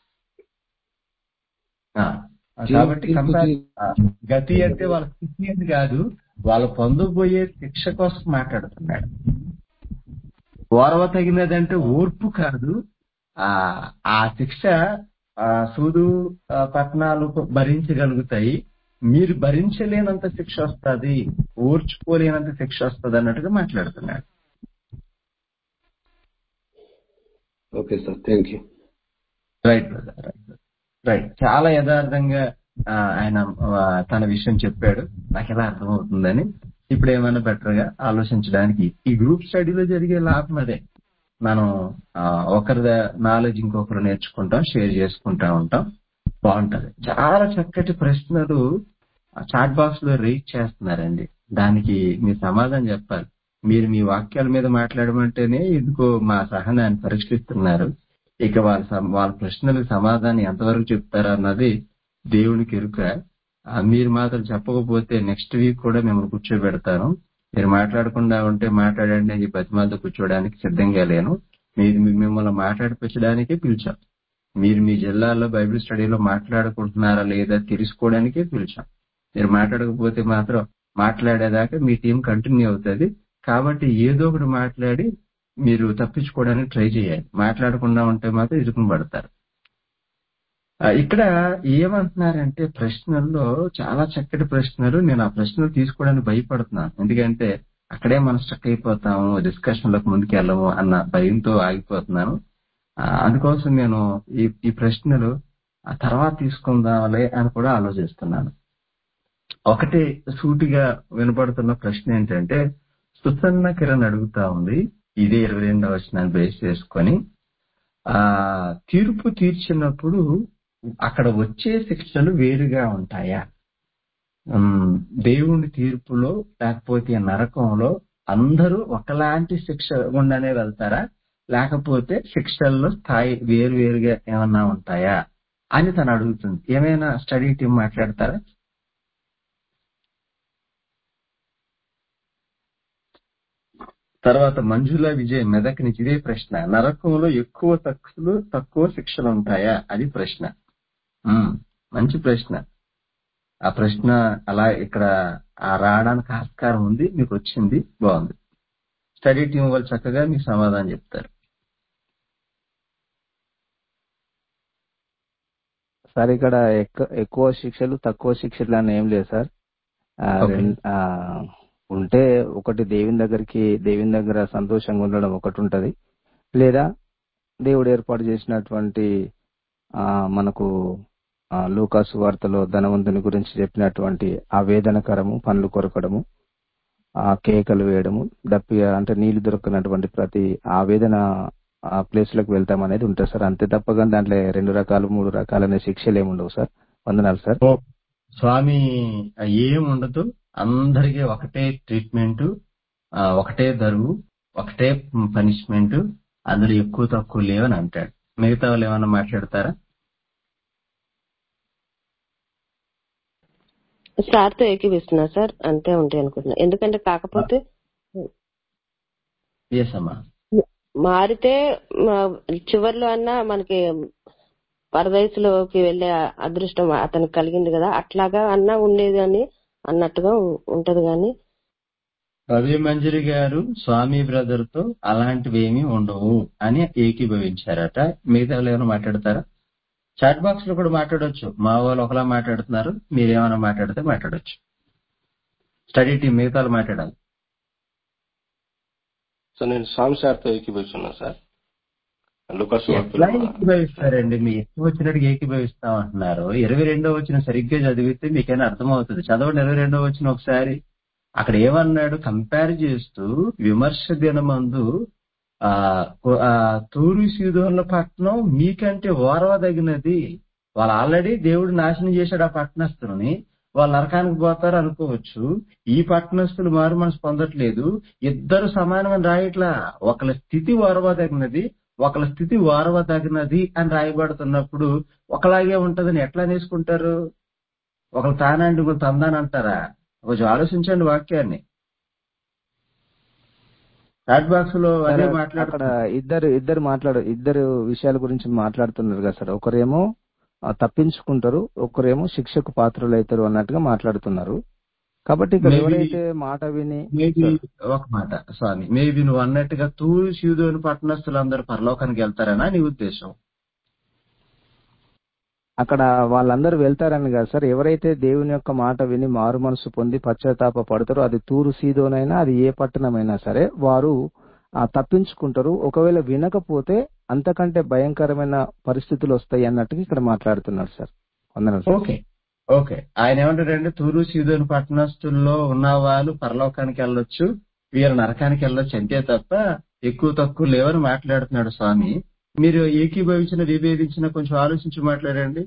ఆ, కాబట్టి తీర్పు కంపేర్ తీ- ఆ, గతి అంటే వాళ్ళ స్థితి అని కాదు వాళ్ళు పొందబోయే శిక్ష కోసం మాట్లాడుతున్నాడు ఓర్వ తగినదంటే ఓర్పు కాదు ఆ ఆ శిక్ష ఆ సూదు ఆ, పట్టణాలు భరించగలుగుతాయి మీరు భరించలేనంత శిక్ష వస్తుంది ఓర్చుకోలేనంత శిక్ష వస్తుంది అన్నట్టుగా మాట్లాడుతున్నాడు okay sir thank you right brother right right చాలా యథార్థంగా ఆ, ఆయన ఆ, తన విషయం చెప్పాడు నాకు ఎలా అర్థమవుతుందని ఇప్పుడు ఏమైనా బెటర్ గా ఆలోచించడానికి ఈ గ్రూప్ స్టడీలో జరిగే లాభం అదే మనం ఆ, ఒకరి నాలెడ్జ్ ఇంకొకరు నేర్చుకుంటాం షేర్ చేసుకుంటా ఉంటాం బాగుంటది చాలా చక్కటి ప్రశ్నలు చాట్ బాక్స్ లో రీచ్ చేస్తున్నారండి దానికి మీ సమాధానం చెప్పాలి మీరు మీ వాక్యాల మీద మాట్లాడమంటేనే ఎందుకో మా సహనాన్ని పరీక్షిస్తున్నారు ఇక వాళ్ళ సమ- వాళ్ళ ప్రశ్నలకు సమాధానం ఎంతవరకు చెప్తారా అన్నది దేవునికి ఎరుక ఆ, మీరు మాత్రం చెప్పకపోతే నెక్స్ట్ వీక్ కూడా మిమ్మల్ని కూర్చోబెడతాను మీరు మాట్లాడకుండా ఉంటే మాట్లాడండి అని బతిమాలతో కూర్చోడానికి సిద్ధంగా లేను మీరు మిమ్మల్ని మాట్లాడిపించడానికే పిలిచాం మీరు మీ జిల్లాలో బైబిల్ స్టడీలో మాట్లాడుకుంటున్నారా లేదా తెలుసుకోవడానికే పిలిచాం మీరు మాట్లాడకపోతే మాత్రం మాట్లాడేదాకా మీ టీం కంటిన్యూ అవుతుంది కాబట్టి ఏదో ఒకటి మాట్లాడి మీరు తప్పించుకోవడానికి ట్రై చేయాలి మాట్లాడకుండా ఉంటే మాత్రం ఇరుకుని పడతారు ఆ, ఇక్కడ ఏమంటున్నారంటే ప్రశ్నల్లో చాలా చక్కటి ప్రశ్నలు నేను ఆ ప్రశ్నలు తీసుకోవడానికి భయపడుతున్నాను ఎందుకంటే అక్కడే మనం స్టక్ అయిపోతాము డిస్కషన్ లోకి ముందుకు వెళ్ళము అన్న భయంతో ఆగిపోతున్నాను ఆ, అందుకోసం నేను ఈ ఈ ప్రశ్నలు ఆ తర్వాత తీసుకుందాంలే అని కూడా ఆలోచిస్తున్నాను ఒకటి సూటిగా వినపడుతున్న ప్రశ్న ఏంటంటే సుసన్న కిరణ్ అడుగుతా ఉంది ఇదే ఇరవై రెండవ వచనాన్ని బేస్ చేసుకొని ఆ తీర్పు తీర్చినప్పుడు అక్కడ వచ్చే శిక్షలు వేరుగా ఉంటాయా ఉమ్, దేవుని తీర్పులో లేకపోతే నరకంలో అందరూ ఒకలాంటి శిక్ష గుండానే వెళ్తారా లేకపోతే శిక్షల్లో స్థాయి వేరు వేరుగా ఏమన్నా ఉంటాయా అని తను అడుగుతుంది ఏమైనా స్టడీ టీం మాట్లాడతారా తర్వాత మంజుల విజయ్ మెదక్ నుంచి ఇదే ప్రశ్న నరకంలో ఎక్కువ తక్కువలు తక్కువ శిక్షలు ఉంటాయా అది ప్రశ్న ఉమ్, మంచి ప్రశ్న ఆ ప్రశ్న అలా ఇక్కడ ఆ రావడానికి ఆస్కారం ఉంది మీకు వచ్చింది బాగుంది స్టడీ టీం వాళ్ళు చక్కగా మీకు సమాధానం చెప్తారు సార్ ఇక్కడ ఎక్క- ఎక్కువ శిక్షలు తక్కువ శిక్షలు అని ఏం లేదు సార్ ఆ, ఓకే రెం- ఆ, ఉంటే ఒకటి దేవుని దగ్గరికి దేవుని దగ్గర సంతోషంగా ఉండడం ఒకటి ఉంటది లేదా దేవుడు ఏర్పాటు చేసినటువంటి ఆ మనకు ఆ లూకాసు వార్తలో ధనవంతుని గురించి చెప్పినటువంటి ఆ వేదనకరము పనులు కొరకడము ఆ కేకలు వేయడము దప్పిగా అంటే నీళ్లు దొరకనటువంటి ప్రతి ఆ వేదన ఆ ప్లేస్ లకు వెళ్తాం అనేది ఉంటుంది సార్ అంతే తప్పగా దాంట్లో రెండు రకాలు మూడు రకాలనే శిక్షలు ఏమి ఉండవు సార్ వందనాలు సార్ ఓ స్వామి ఏం ఉండదు అందరికీ ఒకటే ట్రీట్మెంట్ ఒకటే దరువు ఒకటే పనిష్మెంట్ అందులో ఎక్కువ తక్కువ లేవని అంటాడు మిగతా వాళ్ళు ఏమన్నా మాట్లాడతారా సార్ తో ఏకీపిస్తున్నా సార్ అంతే ఉంటాయి అనుకుంటున్నా ఎందుకంటే కాకపోతే ఎస్ అమ్మా మారితే మ- చివర్లో అన్నా మనకి పరదేశంలోకి వెళ్లే అదృష్టం అతనికి కలిగింది కదా అట్లాగా అన్నా ఉండేది అని అన్నట్టుగా ఉ- ఉంటది కానీ రవి మంజరి గారు స్వామి బ్రదర్ తో అలాంటివి ఏమీ ఉండవు అని ఏకీభవించారట మిగతా వాళ్ళు ఏమైనా మాట్లాడతారా చాట్ బాక్స్ లో కూడా మాట్లాడొచ్చు మా వాళ్ళు ఒకలా మాట్లాడుతున్నారు మీరేమైనా మాట్లాడితే మాట్లాడొచ్చు స్టడీ టీం మిగతా వాళ్ళు మాట్లాడాలి సో నేను స్వామి సార్తో ఏకీభవిస్తున్నాను సార్ లుకాస్ ఎట్లా ఏకీభవిస్తారండి మీ ఎక్కువ వచ్చినట్టుగా ఏకీభవిస్తాం అంటున్నారు ఇరవై రెండో వచ్చిన సరిగ్గా చదివితే మీకైనా అర్థమవుతుంది చదవండి ఇరవై రెండో వచ్చిన ఒకసారి అక్కడ ఏమన్నాడు కంపేర్ చేస్తూ విమర్శ దినమందు ఆ ఆ తూరు సీదోన్ల పట్టణం మీకంటే ఓర్వదగినది వాళ్ళు ఆల్రెడీ దేవుడు నాశనం చేశాడు ఆ పట్టణస్తులని వాళ్ళు నరకానికి పోతారు అనుకోవచ్చు ఈ పట్టణస్తులు మారు మనసు పొందట్లేదు ఇద్దరు సమానమని రాయట్లా ఒకళ్ళ స్థితి ఓర్వదగినది ఒకళ్ళ స్థితి ఓర్వదగినది అని రాయబడుతున్నప్పుడు ఒకలాగే ఉంటదని ఎట్లా నేర్చుకుంటారు ఒకళ్ళు తానండి ఒకళ్ళు తందాని అంటారా కొంచెం ఆలోచించండి వాక్యాన్ని చాట్ బాక్స్ లో అదే సార్, మాట్లాడు అక్కడ ఇద్దరు ఇద్దరు మాట్లాడు ఇద్దరు విషయాల గురించి మాట్లాడుతున్నారు కదా సార్ ఒకరేమో ఆ, తప్పించుకుంటారు ఒకరేమో శిక్షకు పాత్రలు అవుతారు అన్నట్టుగా మాట్లాడుతున్నారు కాబట్టి ఇక్కడ Maybe- ఎవరైతే మాట విని మేబీ ఒక మాట స్వామి మేబీ నువ్వు అన్నట్టుగా తూరు సీదోని పట్టణస్తులందరూ పరలోకానికి వెళ్తారనా నీ ఉద్దేశం అక్కడ వాళ్ళందరూ వెళ్తారని కాదు సార్ ఎవరైతే దేవుని యొక్క మాట విని మారు మనసు పొంది పశ్చాత్తాప పడతారో అది తూరు సీదోనైనా అది ఏ పట్టణమైనా సరే వారు ఆ తప్పించుకుంటారు ఒకవేళ వినకపోతే అంతకంటే భయంకరమైన పరిస్థితులు వస్తాయి అన్నట్టుగా ఇక్కడ మాట్లాడుతున్నారు సార్ వందనాలు సార్ ఓకే ఓకే ఆయన ఏమంటారంటే తూరు సీదోని పట్టణస్తుల్లో ఉన్న వాళ్ళు పరలోకానికి వెళ్ళొచ్చు వీరు నరకానికి వెళ్ళొచ్చు అంతే తప్ప ఎక్కువ తక్కువ లేవని మాట్లాడుతున్నాడు స్వామి మీరు ఏకీభవించిన విభేదించిన కొంచెం ఆలోచించి మాట్లాడండి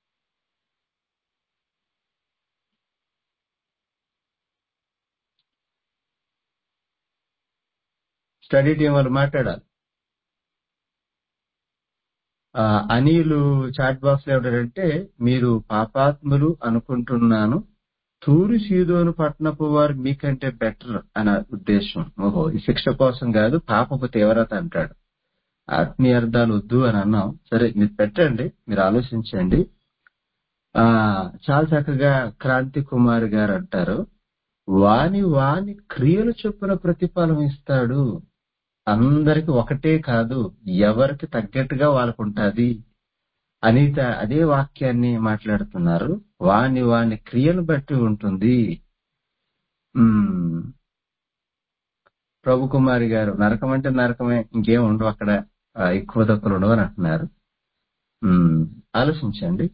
స్టడీ టీం వాళ్ళు మాట్లాడాలి ఆ, అనిలు చాట్ బాక్స్ లో ఏమంటాడంటే మీరు పాపాత్ములు అనుకుంటున్నాను తూరు సీదోను పట్టణపు వారు మీకంటే బెటర్ అన్న ఉద్దేశం ఓహో ఈ శిక్ష కోసం కాదు పాపపు తీవ్రత అంటాడు ఆత్మీయ అర్థాలు వద్దు అని అన్నాం సరే మీరు పెట్టండి మీరు ఆలోచించండి ఆ చాలా చక్కగా క్రాంతి కుమార్ గారు అంటారు వాని వాని క్రియలు చొప్పున ప్రతిఫలం ఇస్తాడు అందరికి ఒకటే కాదు ఎవరికి తగ్గట్టుగా వాళ్ళకు ఉంటది అనిత అదే వాక్యాన్ని మాట్లాడుతున్నారు వాని వాని క్రియను బట్టి ఉంటుంది ఉమ్, ప్రభు కుమారి గారు నరకం అంటే నరకమే ఇంకేం ఉండవు అక్కడ ఆ, ఎక్కువ తక్కువలు ఉండవు అని అంటున్నారు ఉమ్, ఆలోచించండి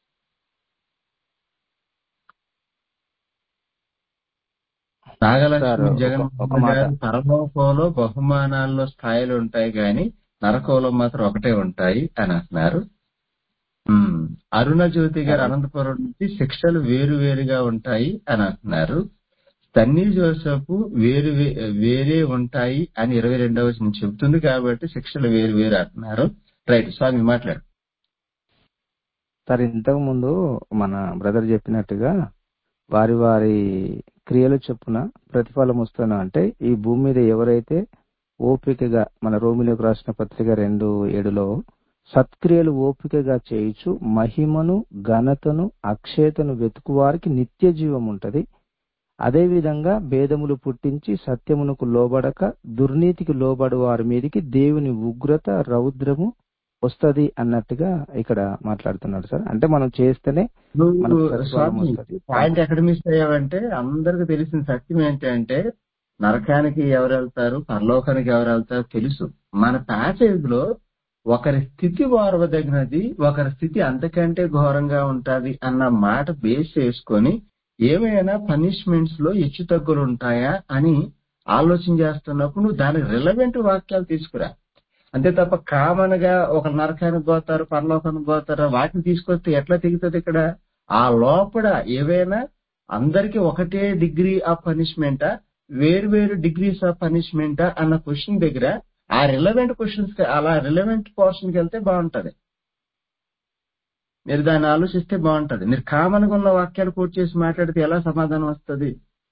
సార్, నాగలక్ష్మి ఒక- జగన్ ఒక మాట. గారు పరలోకంలో బహుమానాల్లో స్థాయిలు ఉంటాయి గాని నరకంలో మాత్రం ఒకటే ఉంటాయి అని అంటున్నారు ఉమ్, అరుణ జ్యోతి గారు అనంతపురం నుంచి శిక్షలు వేరు వేరుగా ఉంటాయి అని అంటున్నారు తన్ని జోసెఫ్ వేరు వే- వేరే ఉంటాయి అని ఇరవై రెండవ వచనం చెబుతుంది కాబట్టి శిక్షలు వేరు వేరు అంటున్నారు రైట్ స్వామి మాట్లాడు సార్ ఇంతకు ముందు మన బ్రదర్ చెప్పినట్టుగా వారి వారి క్రియలు చొప్పున ప్రతిఫలం వస్తున్నా అంటే ఈ భూమి మీద ఎవరైతే ఓపికగా మన రోమిలోకి రాసిన పత్రిక రెండు ఏడులో సత్క్రియలు ఓపికగా చేయుచు మహిమను ఘనతను అక్షేతను వెతుకు వారికి నిత్య జీవం ఉంటది అదే విధంగా భేదములు పుట్టించి సత్యమునకు లోబడక దుర్నీతికి లోబడు వారి మీదికి దేవుని ఉగ్రత రౌద్రము వస్తది అన్నట్టుగా ఇక్కడ మాట్లాడుతున్నాడు సార్ అంటే మనం చేస్తేనే నువ్వు మనకు ప్రతిఫలం స్వామి వస్తది పాయింట్ ఎక్కడ మిస్ అయ్యావంటే అందరికి తెలిసిన సత్యం ఏంటంటే నరకానికి ఎవరు వెళ్తారు పరలోకానికి ఎవరు వెళ్తారు తెలుసు మన ప్యాసేజ్ లో ఒకరి స్థితి ఓర్వదగినది ఒకరి స్థితి అంతకంటే ఘోరంగా ఉంటది అన్న మాట బేస్ చేసుకొని ఏమైనా పనిష్మెంట్స్ లో హెచ్చు తగ్గులు ఉంటాయా అని ఆలోచన చేస్తున్నప్పుడు నువ్వు దానికి రిలవెంట్ వాక్యాలు తీసుకురా అంతే తప్ప కామన్ గా ఒక నరకానికి పోతారు పరలోకానికి పోతారు వాటిని తీసుకొస్తే ఎట్లా తెగుతుంది ఇక్కడ ఆ లోపల ఏవైనా అందరికి ఒకటే డిగ్రీ ఆఫ్ పనిష్మెంటా వేరు వేరు డిగ్రీస్ ఆఫ్ పనిష్మెంటా అన్న క్వశ్చన్ దగ్గర ఆ రిలవెంట్ క్వశ్చన్స్ అలా రిలవెంట్ పోర్షన్ కి వెళ్తే బాగుంటది మీరు దాన్ని ఆలోచిస్తే బాగుంటది మీరు కామన్ గా ఉన్న వాక్యాలు కోట్ చేసి మాట్లాడితే ఎలా సమాధానం వస్తుంది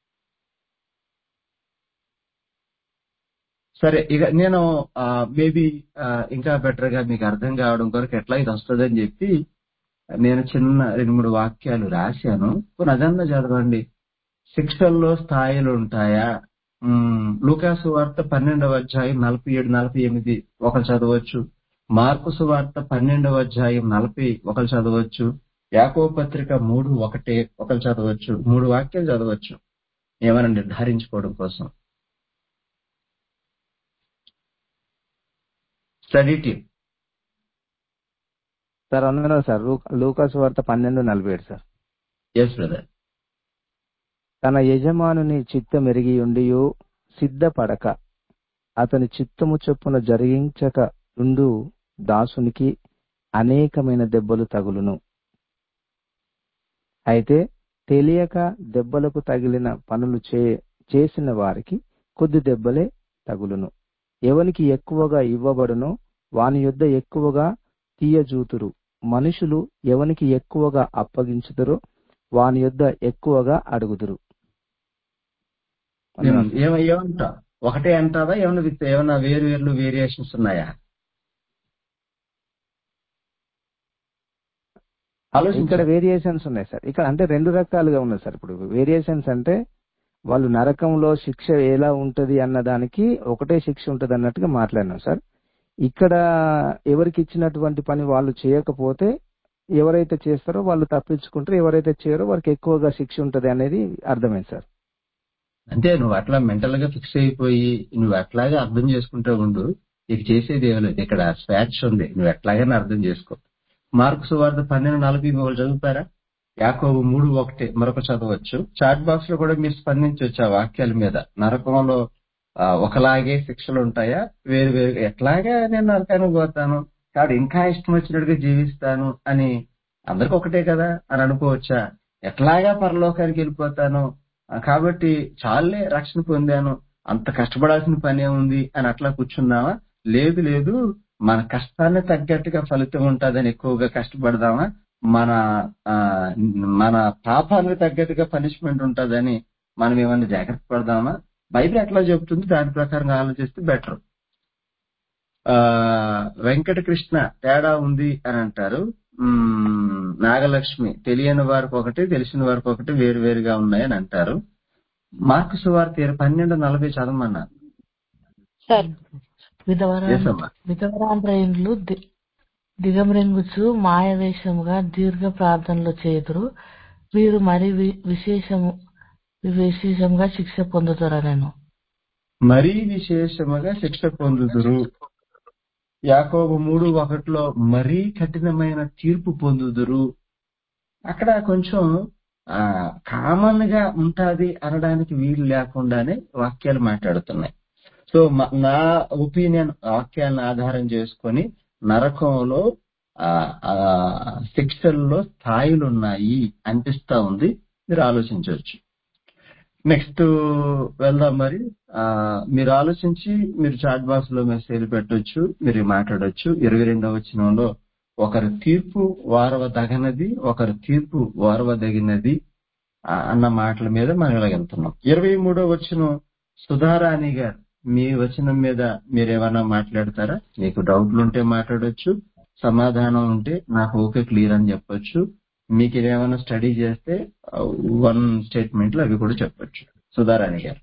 సరే ఇక నేను మేబీ ఇంకా బెటర్ గా మీకు అర్థం కావడం కొరకు ఎట్లా ఇది వస్తుందని చెప్పి నేను చిన్న రెండు మూడు వాక్యాలు రాశాను కొన్ని అదన్నా చదవండి శిక్షల్లో స్థాయిలు ఉంటాయా ఉమ్, లూకాసు వార్త పన్నెండవ అధ్యాయం నలభై ఏడు నలభై ఎనిమిది ఒకరు చదవచ్చు మార్కుసు వార్త పన్నెండవ అధ్యాయం నలభై ఒకరు చదవచ్చు యాకో పత్రిక మూడు ఒకటే ఒకరు చదవచ్చు మూడు వాక్యాలు చదవచ్చు ఏమైనా నిర్ధారించుకోవడం కోసం స్టడీ టీమ్ సార్ అందులో సార్ లూ- లూకాసు వార్త పన్నెండు నలభై ఏడు సార్ ఎస్ బ్రదర్ తన యజమానుని చిత్తమెరిగి ఉండియు సిద్ధపడక అతని చిత్తము చొప్పున జరిగించక ఉండు దాసునికి అనేకమైన దెబ్బలు తగులును అయితే తెలియక దెబ్బలకు తగిలిన పనులు చే చేసిన వారికి కొద్ది దెబ్బలే తగులును ఎవనికి ఎక్కువగా ఇవ్వబడునో వాని యొద్ద ఎక్కువగా తీయజూతురు మనుషులు ఎవనికి ఎక్కువగా అప్పగించుదురో వాని యొద్ద ఎక్కువగా అడుగుదురు ఏమ- ఏమ- ఏమంటా ఒకటే అంటావా ఏమన్నా విత్ ఏమన్నా వేరు వేరు వేరియేషన్స్ ఉన్నాయా ఇక్కడ ఆలోచించారు వేరియేషన్స్ ఉన్నాయి సార్ ఇక్కడ అంటే రెండు రకాలుగా ఉన్నాయి సార్ ఇప్పుడు వేరియేషన్స్ అంటే వాళ్ళు నరకంలో శిక్ష ఎలా ఉంటది అన్న దానికి ఒకటే శిక్ష ఉంటది అన్నట్టుగా మాట్లాడినాం సార్ ఇక్కడ ఎవరికి ఇచ్చినటువంటి పని వాళ్ళు చేయకపోతే ఎవరైతే చేస్తారో వాళ్ళు తప్పించుకుంటారు ఎవరైతే చేయరో వారికి ఎక్కువగా శిక్ష ఉంటది అనేది అర్థమైంది సార్ అంటే నువ్వు అట్లా మెంటల్ గా ఫిక్స్ అయిపోయి నువ్వు అట్లాగే అర్థం చేసుకుంటూ ఉండు ఇక చేసేది ఏమీ లేదు ఇక్కడ స్వేచ్ఛ ఉంది నువ్వు ఎట్లాగైనా అర్థం చేసుకో మార్క్స్ వార్త పన్నెండు నలభై వాళ్ళు చదువుతారా యాకోబు మూడు ఒకటి మరొక చదవచ్చు చాట్ బాక్స్ లో కూడా మీరు స్పందించవచ్చు ఆ వాక్యాల మీద నరకంలో ఆ, ఒకలాగే శిక్షలు ఉంటాయా వేరు వేరు ఎట్లాగా నేను నరకానికి పోతాను కాదు ఇంకా ఇష్టం వచ్చినట్టుగా జీవిస్తాను అని అందరికి ఒకటే కదా అని అనుకోవచ్చా ఎట్లాగా పరలోకానికి వెళ్ళిపోతాను ఆ, కాబట్టి చాలే రక్షణ పొందాను అంత కష్టపడాల్సిన పనే ఉంది అని అట్లా కూర్చున్నావా లేదు లేదు మన కష్టాన్ని తగ్గట్టుగా ఫలితం ఉంటుందని ఎక్కువగా కష్టపడదామా మన ఆ, మన పాపానికి తగ్గట్టుగా పనిష్మెంట్ ఉంటుందని మనం ఏమన్నా జాగ్రత్త పడదామా బైబిల్ ఎట్లా చెబుతుంది దాని ప్రకారంగా ఆలోచిస్తే బెటర్ ఆ వెంకట కృష్ణ తేడా ఉంది అని అంటారు మ్మ్, నాగలక్ష్మి తెలియని వారికి ఒకటి తెలిసిన వారికి ఒకటి వేరు వేరుగా ఉన్నాయని అంటారు మార్కు సువార్త ఇరవై పన్నెండు నలభై చదవమన్నారు సార్ విధవరా Yes, అమ్మా. విధవరాండ్రయులు దిగమరింగుచు మాయవేషముగా దీర్ఘ ప్రార్థనలు చేదురు వీరు మరి వి- విశేషము విశేషంగా శిక్ష పొందుతారా నేను మరీ విశేషముగా శిక్ష పొందుదురు యాకోబు మూడు ఒకటిలో మరీ కఠినమైన తీర్పు పొందుదురు అక్కడ కొంచెం ఆ కామన్ గా ఉంటాది అనడానికి వీలు లేకుండానే వాక్యాలు మాట్లాడుతున్నాయి సో మ- నా ఒపీనియన్ వాక్యాలను ఆధారం చేసుకొని నరకంలో ఆ ఆ, శిక్షల్లో స్థాయిలు ఉన్నాయి అనిపిస్తా ఉంది మీరు ఆలోచించవచ్చు నెక్స్ట్ వెళ్దాం మరి ఆ, మీరు ఆలోచించి మీరు చాట్ బాక్స్ లో మెసేజ్ పెట్టొచ్చు మీరు మాట్లాడొచ్చు ఇరవై రెండవ వచనంలో ఒకరి తీర్పు వారవదగనది ఒకరి తీర్పు వారవదగినది ఆ, అన్న మాటల మీద మనం వెళ్తున్నాం ఇరవై మూడో వచనం సుధారాణి గారు మీ వచనం మీద మీరేమన్నా మాట్లాడతారా మీకు డౌట్లు ఉంటే మాట్లాడొచ్చు సమాధానం ఉంటే నాకు ఓకే క్లియర్ అని చెప్పొచ్చు మీకు ఏమైనా స్టడీ చేస్తే వన్ స్టేట్మెంట్ లో అవి కూడా చెప్పొచ్చు సుధారాణి గారు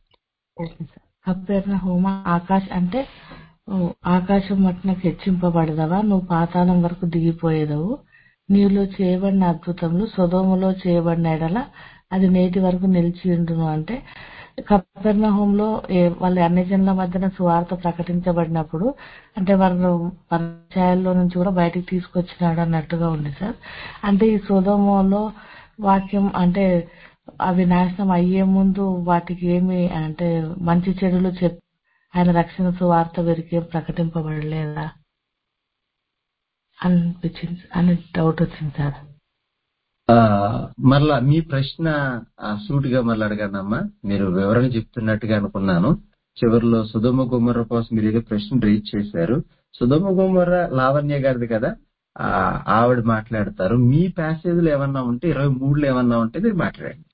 ఆ పేరున హోమ ఆకాశ్ అంటే ఓ, ఆకాశం మట్టునకు హెచ్చింపబడదవా నువ్వు పాతాళం వరకు దిగిపోయేదవు నీలో చేయబడిన అద్భుతములు సొదోములో చేయబడిన ఎడల అది నేటి వరకు నిలిచి ఉండును అంటే కపెర్నహూంలో ఏ- వాళ్ళ అన్ని జనుల మధ్యన సువార్త ప్రకటించబడినప్పుడు అంటే వాళ్ళు పరిచయాల్లో నుంచి కూడా బయటికి తీసుకొచ్చినాడు అన్నట్టుగా ఉంది సార్ అంటే ఈ సుధమలో వాక్యం అంటే అవి నాశనం అయ్యే ముందు వాటికి ఏమి అంటే మంచి చెడులు చెప్ ఆయన రక్షణ సువార్త వీరికి ఏం ప్రకటింపబడలేదా అనిపించింది అని డౌట్ వచ్చింది సార్ ఆ, మరలా మీ ప్రశ్న ఆ, సూటిగా మరలా అడగండమ్మా మీరు వివరణ చెప్తున్నట్టుగా అనుకున్నాను చివరిలో సుధమ గుమ్మర్ర కోసం మీరు ఏదో ప్రశ్న రీచ్ చేశారు సుధమ గుమ్మర్ర లావణ్య గారిది కదా ఆ, ఆవిడ మాట్లాడతారు మీ ప్యాసేజ్లు ఏమన్నా ఉంటే ఇరవై మూడులో ఏమన్నా ఉంటే మీరు మాట్లాడండి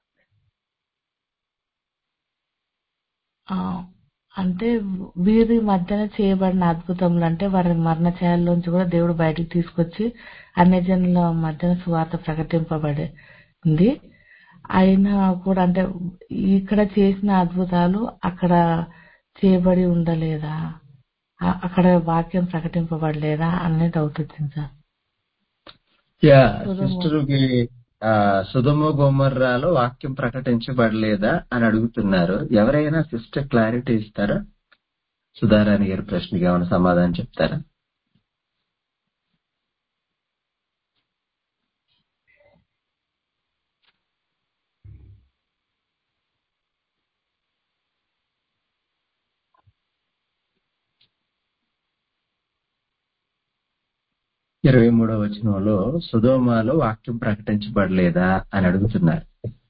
ఆ, అంటే వీరి మధ్యన చేయబడిన అద్భుతములు అంటే వారి మరణ ఛాయల్లోంచి కూడా దేవుడు బయటికి తీసుకొచ్చి అన్ని జనుల మధ్యన సువార్త ప్రకటింపబడింది అయినా కూడా అంటే ఇక్కడ చేసిన అద్భుతాలు అక్కడ చేయబడి ఉండలేదా ఆ- అక్కడ వాక్యం ప్రకటింపబడలేదా అనే డౌట్ వచ్చింది సార్ యా సుధమ సిస్టర్ కి ఆ, సుధమ గోమర్రాలో వాక్యం ప్రకటించబడలేదా అని అడుగుతున్నారు ఎవరైనా సిస్టర్ క్లారిటీ ఇస్తారా సుధారాణి గారి ప్రశ్నకి ఏమైనా సమాధానం చెప్తారా ఇరవై మూడవ వచనంలో సుధోమాలో వాక్యం ప్రకటించబడలేదా అని అడుగుతున్నారు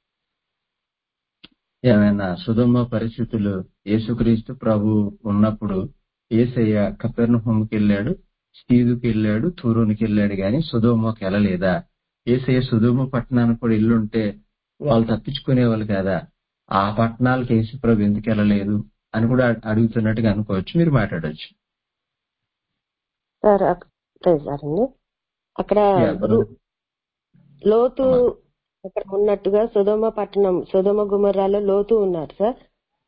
ఏమైనా సుధమ పరిస్థితులు యేసుక్రీస్తు ప్రభు ఉన్నప్పుడు ఏసయ్య కపెర్నహూముకి వెళ్ళాడు సీదుకి వెళ్ళాడు తూరునికి వెళ్ళాడు గాని సుధోమకి వెళ్ళలేదా ఏసయ్య సుధోమ పట్టణానికి కూడా ఇల్లుంటే వాళ్ళు తప్పించుకునేవాళ్ళు కదా ఆ పట్టణాలకు యేసు ప్రభు ఎందుకు వెళ్ళలేదు అని కూడా అడుగుతున్నట్టుగా అనుకోవచ్చు మీరు మాట్లాడొచ్చు సార్ అక్- ప్రైజ్ లార్డ్ అండి అక్కడ యా, రు- బ్రదర్. లోతు అక్కడ ఉన్నట్టుగా సుధమ పట్టణం సుధమ గుమర్రాలో లోతు ఉన్నారు సార్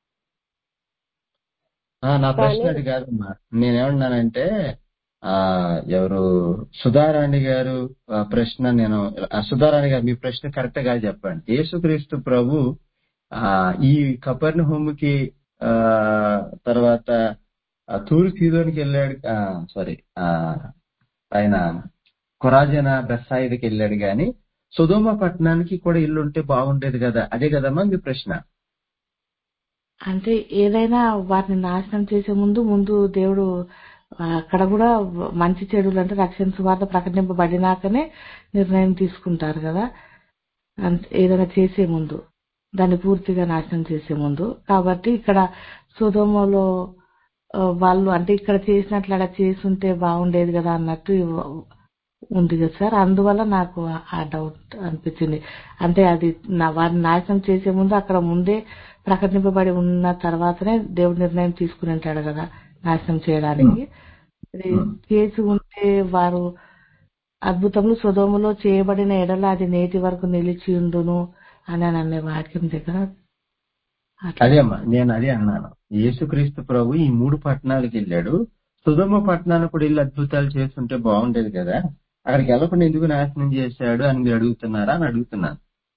ఆ, నా ప్రశ్న కానీ అది కాదమ్మా నేనేమన్నానంటే ఆ ఎవరు సుధారాణి గారు ఆ, ప్రశ్న నేను ఆ, సుధారాణి గారు మీ ప్రశ్న కరెక్ట్ గా చెప్పండి యేసుక్రీస్తు ప్రభు ఆ ఈ కపర్ని హోమ్కి ఆ తర్వాత ఆ, తూరు సీదోనికి వెళ్ళాడు సారీ ఆయన కొరాజన బెస్సాయిదికి వెళ్ళాడు గాని సుధోమ పట్టణానికి కూడా ఇల్లు ఉంటే బాగుండేది కదా అదే కదమ్మా మీ ప్రశ్న అంటే ఏదైనా వారిని నాశనం చేసే ముందు ముందు దేవుడు ఆ, అక్కడ కూడా మంచి చెడులు అంటే రక్షణ సువార్త ప్రకటింపబడినాకనే నిర్ణయం తీసుకుంటారు కదా అంత- ఏదైనా చేసే ముందు దాన్ని పూర్తిగా నాశనం చేసే ముందు కాబట్టి ఇక్కడ సుధోమలో ఆ, వాళ్ళు అంటే ఇక్కడ చేసినట్లు అలా చేసుంటే బాగుండేది కదా అన్నట్టు ఇవ్- ఉంది కదా సార్ అందువల్ల నాకు ఆ- ఆ డౌట్ అనిపించింది అంటే అది నా వారిని నాశనం చేసే ముందు అక్కడ ముందే ప్రకటింపబడి ఉన్న తర్వాతనే దేవుడు నిర్ణయం తీసుకుని ఉంటాడు కదా నాశనం చేయడానికి అది చేసి ఉంటే వారు అద్భుతములు సుధోములో చేయబడిన ఎడల అది నేటి వరకు నిలిచి ఉండును అని అని అనే వాక్యం దగ్గర అట్లా అదే అమ్మా నేను అదే అన్నాను యేసుక్రీస్తు ప్రభు ఈ మూడు పట్టణాలకు వెళ్ళాడు సుధమ పట్టణానికి కూడా వెళ్ళి అద్భుతాలు చేస్తుంటే బాగుండేది కదా అక్కడికి వెళ్ళకుండా ఎందుకు నాశనం చేశాడు అని మీరు అడుగుతున్నారా అని అడుగుతున్నాను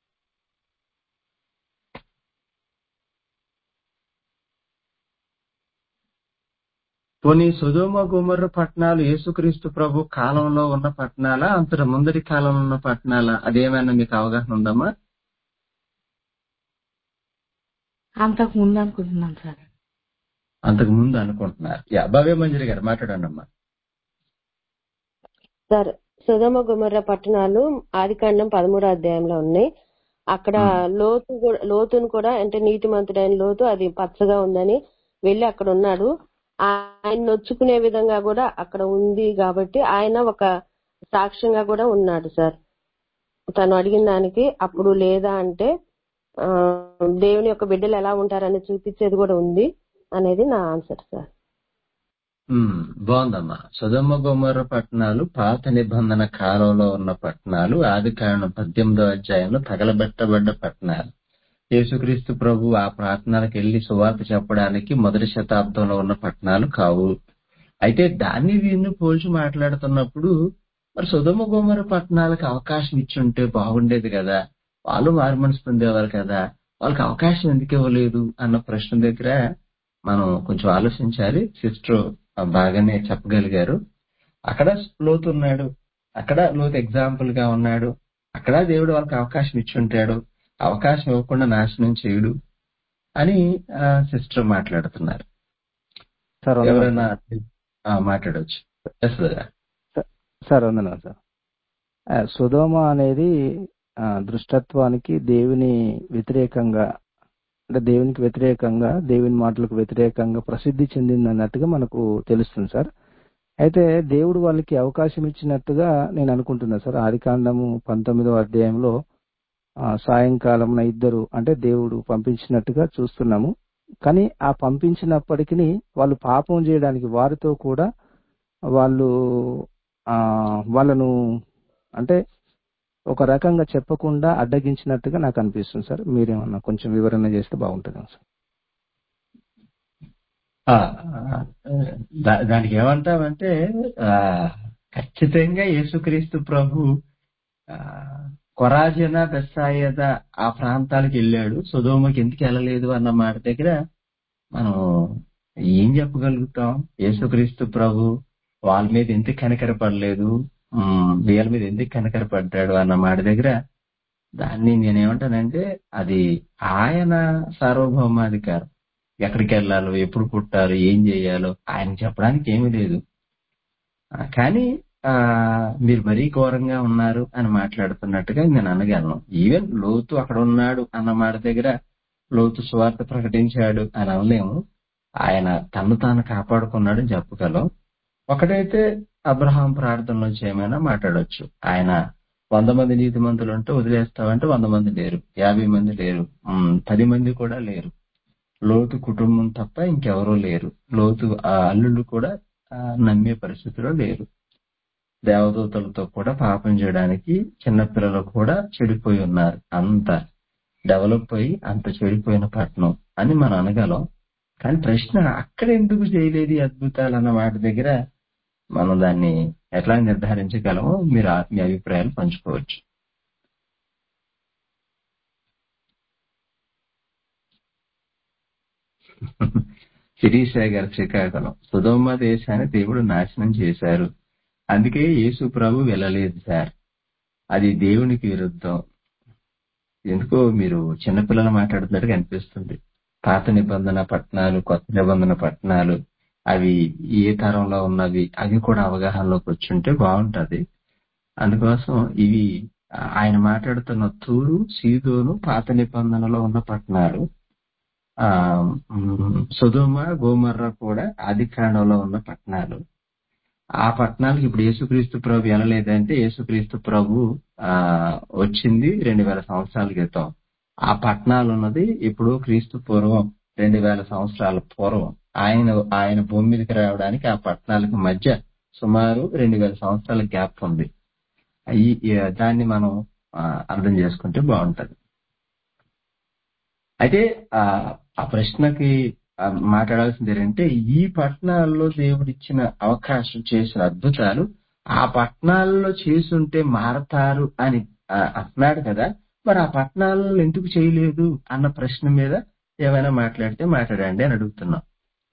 పోనీ సుధోమ గుమర్ర పట్టణాలు యేసుక్రీస్తు ప్రభు కాలంలో ఉన్న పట్టణాలా అంతట ముందరి కాలంలో ఉన్న పట్టణాలా అదేమైనా మీకు అవగాహన ఉందమ్మా అంతకు ముందు అనుకుంటున్నాను సార్ అంతకు ముందు అనుకుంటున్నారు యా భవ్య మంజరి గారు మాట్లాడండి అమ్మా సార్ సుధమ గుమర్ర పట్టణాలు ఆదికాండం పదమూడో అధ్యాయంలో ఉన్నాయి అక్కడ లోతు కూడా- లోతును కూడా అంటే నీతిమంతుడైన లోతు అది పచ్చగా ఉందని వెళ్ళి అక్కడ ఉన్నాడు ఆయన నొచ్చుకునే విధంగా కూడా అక్కడ ఉంది కాబట్టి ఆయన ఒక సాక్ష్యంగా కూడా ఉన్నాడు సార్ తను అడిగిన దానికి అప్పుడు లేదా అంటే ఆ, దేవుని యొక్క బిడ్డలు ఎలా ఉంటారని చూపించేది కూడా ఉంది అనేది నా ఆన్సర్ సార్ ఉమ్, బాగుందమ్మా సుధమ్మ గుమ్మర పట్టణాలు పాత నిబంధన కాలంలో ఉన్న పట్టణాలు ఆది కారణం పద్దెనిమిదో అధ్యాయంలో తగలబెట్టబడ్డ పట్టణాలు యేసుక్రీస్తు ప్రభు ఆ ప్రార్థనలకు వెళ్లి సువార్త చెప్పడానికి మొదటి శతాబ్దంలో ఉన్న పట్టణాలు కావు అయితే దాన్ని దీన్ని పోల్చి మాట్లాడుతున్నప్పుడు మరి సుధమ గుమ్మర పట్టణాలకు అవకాశం ఇచ్చి ఉంటే బాగుండేది కదా వాళ్ళు మారు మనసు పొందేవారు కదా వాళ్ళకి అవకాశం ఎందుకు ఇవ్వలేదు అన్న ప్రశ్న దగ్గర మనం కొంచెం ఆలోచించాలి సిస్టర్ బాగానే చెప్పగలిగారు అక్కడ లోతు ఉన్నాడు అక్కడ లోతు ఎగ్జాంపుల్ గా ఉన్నాడు అక్కడ దేవుడు వాళ్ళకి అవకాశం ఇచ్చి ఉంటాడు అవకాశం ఇవ్వకుండా నాశనం చేయడు అని సిస్టర్ మాట్లాడుతున్నారు సార్ వందనాలు ఎవరైనా ఆ, మాట్లాడొచ్చు ఎస్ బ్రదర్. సార్. సార్ వందనాలు సార్ ఆ, సుధోమ అనేది ఆ, దృష్టత్వానికి దేవుని వ్యతిరేకంగా అంటే దేవునికి వ్యతిరేకంగా దేవుని మాటలకు వ్యతిరేకంగా ప్రసిద్ధి చెందింది అన్నట్టుగా మనకు తెలుస్తుంది సార్ అయితే దేవుడు వాళ్ళకి అవకాశం ఇచ్చినట్టుగా నేను అనుకుంటున్నా సార్ ఆదికాండము పంతొమ్మిదవ అధ్యాయంలో ఆ, సాయంకాలం ఇద్దరు అంటే దేవుడు పంపించినట్టుగా చూస్తున్నాము కానీ ఆ పంపించినప్పటికీ వాళ్ళు పాపం చేయడానికి వారితో కూడా వాళ్ళు ఆ వాళ్ళను అంటే ఒక రకంగా చెప్పకుండా అడ్డగించినట్టుగా నాకు అనిపిస్తుంది సార్ మీరేమన్నా కొంచెం వివరణ చేస్తే బాగుంటుంది సార్ ఆ, దా- దానికి ఏమంటామంటే ఆ, ఖచ్చితంగా యేసుక్రీస్తు ప్రభు ఆ, కొరాజన బెస్సాయద ఆ ప్రాంతాలకు వెళ్ళాడు సుధోమకి ఎందుకు వెళ్ళలేదు అన్న మాట దగ్గర మనం ఏం చెప్పగలుగుతాం యేసుక్రీస్తు ప్రభు వాళ్ళ మీద ఎందుకు కనికరపడలేదు ఉమ్, వీళ్ళ మీద ఎందుకు కనికరపడ్డాడు అన్న మాట దగ్గర దాన్ని నేనేమంటానంటే అది ఆయన సార్వభౌమాధికారం ఎక్కడికి వెళ్ళాలో ఎప్పుడు పుట్టాలో ఏం చేయాలో ఆయన చెప్పడానికి ఏమీ లేదు ఆ, కానీ ఆ మీరు మరీ ఘోరంగా ఉన్నారు అని మాట్లాడుతున్నట్టుగా నేను అనగలను ఈవెన్ లోతు అక్కడ ఉన్నాడు అన్న మాట దగ్గర లోతు స్వార్థ ప్రకటించాడు అని అనలేము ఆయన తను తాను కాపాడుకున్నాడని చెప్పగలం ఒకటైతే అబ్రహాం ప్రార్థనలో చేయమైనా మాట్లాడొచ్చు ఆయన వంద మంది నీతి మంతులు ఉంటే వదిలేస్తావంటే వంద మంది లేరు యాభై మంది లేరు ఉమ్, పది మంది కూడా లేరు లోతు కుటుంబం తప్ప ఇంకెవరూ లేరు లోతు ఆ అల్లుళ్ళు కూడా ఆ, నమ్మే పరిస్థితిలో లేరు దేవదూతలతో కూడా పాపం చేయడానికి చిన్నపిల్లలు కూడా చెడిపోయి ఉన్నారు అంత డెవలప్ అయ్యి అంత చెడిపోయిన పట్టణం అని మనం అనగలం కానీ ప్రశ్న అక్కడ ఎందుకు చేయలేదు ఈ అద్భుతాలు అన్న వాటి దగ్గర మనం దాన్ని ఎట్లా నిర్ధారించగలమో మీరు ఆ- మీ అభిప్రాయాలు పంచుకోవచ్చు శిరీష గారు శ్రీకాకుళం సుధోమ దేశాన్ని దేవుడు నాశనం చేశారు అందుకే యేసు ప్రభు వెళ్ళలేదు సార్ అది దేవునికి విరుద్ధం ఎందుకో మీరు చిన్నపిల్లలు మాట్లాడుతున్నట్టుగా అనిపిస్తుంది పాత నిబంధన పట్టణాలు కొత్త నిబంధన పట్టణాలు అవి ఏ తరంలో ఉన్నవి అవి కూడా అవగాహనలోకి వచ్చుంటే బాగుంటది అందుకోసం ఇవి ఆయన మాట్లాడుతున్న తూరు సీదోను పాత నిబంధనలో ఉన్న పట్టణాలు ఆ ఉమ్, సొదొమ గోమర్ర కూడా ఆది కాండంలో ఉన్న పట్టణాలు ఆ పట్టణాలకు ఇప్పుడు యేసుక్రీస్తు ప్రభు వెళ్ళలేదంటే యేసుక్రీస్తు ప్రభు ఆ వచ్చింది రెండు వేల సంవత్సరాల క్రితం ఆ పట్టణాలు ఉన్నది ఇప్పుడు క్రీస్తు పూర్వం రెండు వేల సంవత్సరాల పూర్వం ఆయన ఆయన భూమి మీదకి రావడానికి ఆ పట్టణాలకు మధ్య సుమారు రెండు వేల సంవత్సరాల గ్యాప్ ఉంది ఈ ఈ- దాన్ని మనం ఆ, అర్థం చేసుకుంటే బాగుంటది అయితే ఆ ఆ ప్రశ్నకి ఆ, మాట్లాడాల్సింది ఏంటంటే ఈ పట్టణాల్లో దేవుడిచ్చిన అవకాశం చేసిన అద్భుతాలు ఆ పట్టణాల్లో చేసుంటే మారతారు అని ఆ, అంటున్నాడు కదా మరి ఆ పట్టణాలలో ఎందుకు చేయలేదు అన్న ప్రశ్న మీద ఏమైనా మాట్లాడితే మాట్లాడండి అని అడుగుతున్నాం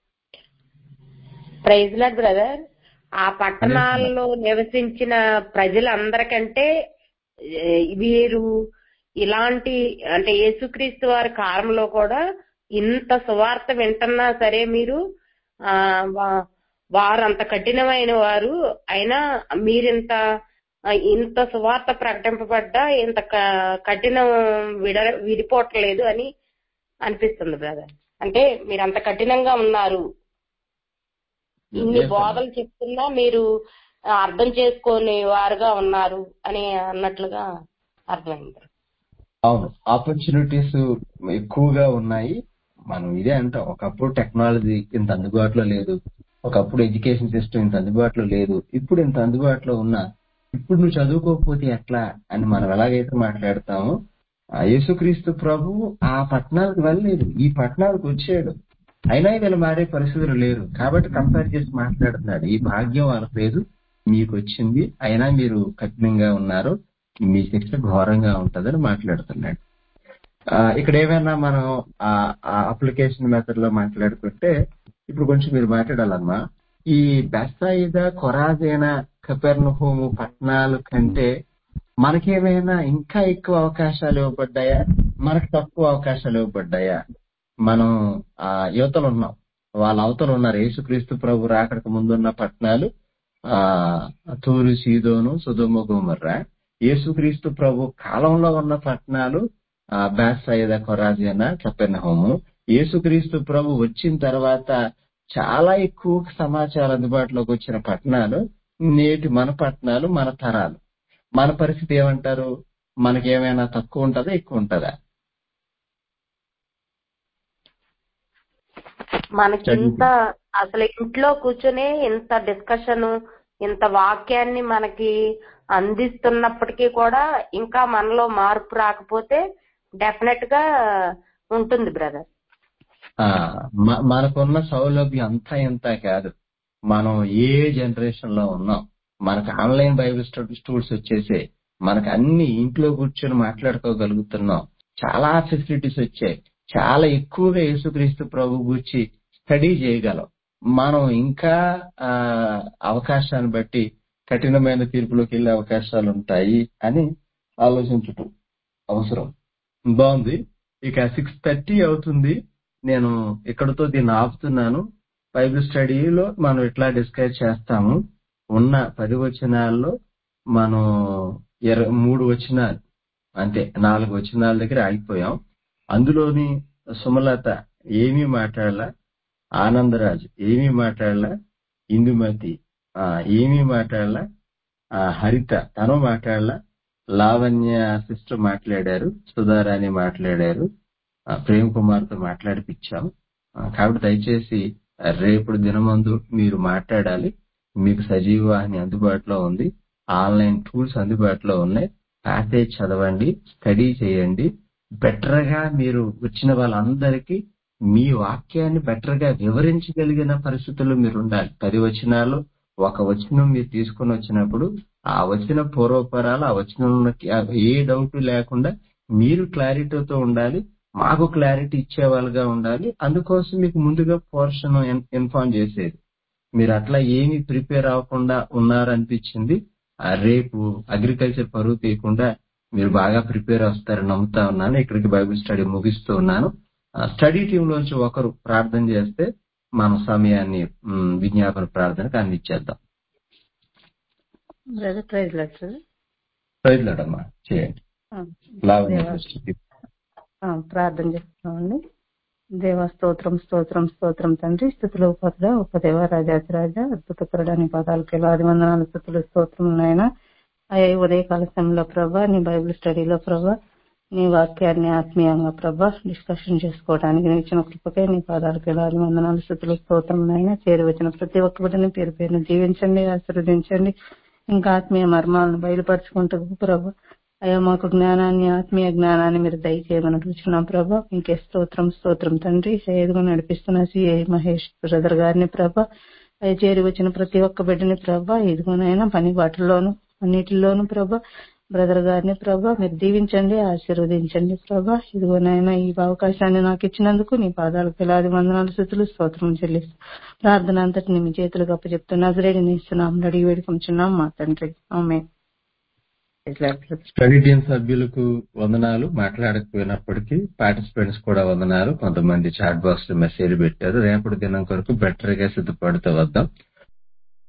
ప్రైజ్ లాడ్ బ్రదర్ ఆ పట్టణాల్లో నివసించిన ప్రజలందరికంటే ఏ, వీరు ఇలాంటి అంటే యేసుక్రీస్తు వారి కాలంలో కూడా ఇంత సువార్త వింటున్నా సరే మీరు ఆ వా- వారు అంత కఠినమైన వారు అయినా మీరింత ఆ, ఇంత సువార్త ప్రకటింపబడ్డా ఇంత క- కఠినం విడ విడిపోవట్లేదు అని అనిపిస్తుంది బ్రదర్ అంటే మీరు అంత కఠినంగా ఉన్నారు ఇన్ని Yes, అమ్మా. బోధలు చెప్తున్నా మీరు ఆ, అర్థం చేసుకునే వారుగా ఉన్నారు అని అన్నట్లుగా అర్థమైంది అవును ఆపర్చునిటీస్ ఎక్కువగా ఉన్నాయి మనం ఇదే అంటాం ఒకప్పుడు టెక్నాలజీ ఇంత అందుబాటులో లేదు ఒకప్పుడు ఎడ్యుకేషన్ సిస్టమ్ ఇంత అందుబాటులో లేదు ఇప్పుడు ఇంత అందుబాటులో ఉన్నా ఇప్పుడు నువ్వు చదువుకోకపోతే ఎట్లా అని మనం ఎలాగైతే మాట్లాడతామో ఆ యేసుక్రీస్తు ప్రభు ఆ పట్టణాలకు వెళ్ళలేదు ఈ పట్టణాలకు వచ్చాడు అయినా వీళ్ళు మారే పరిస్థితులు లేరు కాబట్టి కంపేర్ చేసి మాట్లాడుతున్నాడు ఈ భాగ్యం వాళ్ళకి లేదు మీకు వచ్చింది అయినా మీరు కఠినంగా ఉన్నారు మీ శిక్ష ఘోరంగా ఉంటదని మాట్లాడుతున్నాడు ఆ, ఇక్కడ ఏమైనా మనం ఆ అప్లికేషన్ మెథడ్ లో మాట్లాడుకుంటే ఇప్పుడు కొంచెం మీరు మాట్లాడాలమ్మా ఈ బెస్సాయిద కొరాజైన కపెర్నహోము పట్టణాల కంటే మనకేమైనా ఇంకా ఎక్కువ అవకాశాలు ఇవ్వబడ్డాయా మనకు తక్కువ అవకాశాలు ఇవ్వబడ్డాయా మనం ఆ యువతలు ఉన్నాం వాళ్ళ అవతలు ఉన్నారు యేసుక్రీస్తు ప్రభు రాకడకు ముందున్న పట్టణాలు ఆ తూరు సీదోను సుధుమ గుమర్రా యేసుక్రీస్తు ప్రభు కాలంలో ఉన్న పట్టణాలు బ్యాసైద కొరాజియన కపెర్నహోము యేసుక్రీస్తు ప్రభు వచ్చిన తర్వాత చాలా ఎక్కువ సమాచారం అందుబాటులోకి వచ్చిన పట్టణాలు నేటి మన పట్టణాలు మన తరాలు మన పరిస్థితి ఏమంటారు మనకేమైనా తక్కువ ఉంటుందా ఎక్కువ ఉంటుందా మనకి ఇంత అసలు ఇంట్లో కూర్చొని ఇంత డిస్కషన్ ఇంత వాక్యాన్ని మనకి అందిస్తున్నప్పటికీ కూడా ఇంకా మనలో మార్పు రాకపోతే డెఫినెట్ గా ఉంటుంది బ్రదర్ ఆ, మ- మనకున్న సౌలభ్యం అంతా ఇంత కాదు మనం ఏ జనరేషన్ లో ఉన్నాం మనకు ఆన్లైన్ బైబిల్ స్టూల్స్ వచ్చేసి మనకు అన్ని ఇంట్లో కూర్చొని మాట్లాడుకోగలుగుతున్నాం చాలా ఫెసిలిటీస్ వచ్చాయి చాలా ఎక్కువగా యేసుక్రీస్తు ప్రభు గురించి స్టడీ చేయగలం మనం ఇంకా ఆ అవకాశాన్ని బట్టి కఠినమైన తీర్పులోకి వెళ్ళే అవకాశాలు ఉంటాయి అని ఆలోచించటం అవసరం బాగుంది ఇక సిక్స్ థర్టీ అవుతుంది నేను ఇక్కడతో దీన్ని ఆపుతున్నాను బైబిల్ స్టడీలో మనం ఇట్లా డిస్కస్ చేస్తాము ఉన్న పది వచనాల్లో మనం ఇరవై మూడు వచనాలు అంతే నాలుగు వచనాల దగ్గర ఆగిపోయాం అందులోని సుమలత ఏమీ మాట్లాడలా ఆనందరాజు ఏమీ మాట్లాడలా ఇందుమతి ఆ, ఏమీ మాట్లాడలా ఆ, హరిత తను మాట్లాడలా లావణ్య సిస్టర్ మాట్లాడారు సుధారాణి మాట్లాడారు ఆ, ప్రేమ్ కుమార్ తో మాట్లాడిపించాం ఆ, కాబట్టి దయచేసి రేపు దినమందు మీరు మాట్లాడాలి మీకు సజీవాహిని అందుబాటులో ఉంది ఆన్లైన్ టూల్స్ అందుబాటులో ఉన్నాయి ప్యాసేజ్ చదవండి స్టడీ చేయండి బెటర్ గా మీరు వచ్చిన వాళ్ళందరికీ మీ వాక్యాన్ని బెటర్ గా వివరించగలిగిన పరిస్థితుల్లో మీరు ఉండాలి పది వచనాలు ఒక వచనం మీరు తీసుకొని వచ్చినప్పుడు ఆ వచ్చిన పూర్వపరాలు ఆ వచనంలోకి ఏ డౌట్ లేకుండా మీరు క్లారిటీతో ఉండాలి మాకు క్లారిటీ ఇచ్చేవాళ్ళుగా ఉండాలి అందుకోసం మీకు ముందుగా పోర్షన్ ఇన్ఫార్మ్ చేసేది మీరు అట్లా ఏమి ప్రిపేర్ అవ్వకుండా ఉన్నారనిపించింది ఆ రేపు అగ్రికల్చర్ పరువు తీయకుండా మీరు బాగా ప్రిపేర్ వస్తారని నమ్ముతా ఉన్నాను ఇక్కడికి బైబిల్ స్టడీ ముగిస్తూ ఉన్నాను స్టడీ టీమ్ లోంచి ఒకరు ప్రార్థన చేస్తే మన సమయాన్ని మ్, విజ్ఞాపన ప్రార్థనకు అందించేద్దాం బ్రదర్ ప్రైజ్ లాడ్ సార్ ప్రజలడమ్మా చేయండి లావణ్య దేవా సిస్టర్కి. ఆ, ప్రార్థన చేస్తున్నామండి దేవా స్తోత్రం స్తోత్రం స్తోత్రం తండ్రి స్థుతులు ఉపద ఉపదేవ రాజాధిరాజ అద్భుతకరుడని పదాలకి వేలాది వందనాలు స్థుతులు స్తోత్రం నాయన అయ్యా ఈ ఉదయకాల సమయంలో ప్రభా నీ బైబిల్ స్టడీలో ప్రభా నీ వాక్యాన్ని ఆత్మీయంగా ప్రభా డిస్కషన్ చేసుకోవడానికి నీ ఇచ్చిన కృపకే నీ పాదాలకు వేలాది వందనాలు స్థుతులు స్తోత్రం నాయన చేరి వచ్చిన ప్రతి ఒక్క బిడ్డని పేరు పేరును దీవించండి ఆశీర్వదించండి ఇంకా ఆత్మీయ మర్మాలను బయలుపరుచుకుంటూ ప్రభా అయ్యా మాకు జ్ఞానాన్ని ఆత్మీయ జ్ఞానాన్ని మీరు దయచేయమని అడుగుతున్నాం ప్రభా ఇంకే స్తోత్రం స్తోత్రం తండ్రి సైదుగా నడిపిస్తున్న సిఐ మహేష్ బ్రదర్ గారిని ప్రభా అయ్యా చేరి వచ్చిన ప్రతి ఒక్క బిడ్డని ప్రభా ఇదిగోనైనా పని బాటల్లోను అన్నిటిలోను ప్రభా బ్రదర్ గారిని ప్రభా మీరు దీవించండి ఆశీర్వదించండి ప్రభా ఇదిగోనైనా ఈ అవకాశాన్ని నాకు ఇచ్చినందుకు నీ పాదాలకు వేలాది వందనాలు స్థుతులు స్తోత్రం చెల్లిస్తూ ప్రార్థన అంతటిని మీ చేతులకు అప్పచెప్తున్న నజరేడిని ఇస్తున్నాం అడిగి వేడుకొంచున్నాం మా తండ్రి ఆమె స్టడీ టీం సభ్యులకు వందనాలు మాట్లాడకపోయినప్పటికీ పార్టిసిపెంట్స్ కూడా వందనాలు కొంతమంది చాట్ బాక్స్ లో మెసేజ్ పెట్టారు రేపటి దినం కొరకు బెటర్ గా సిద్ధపడుతూ వద్దాం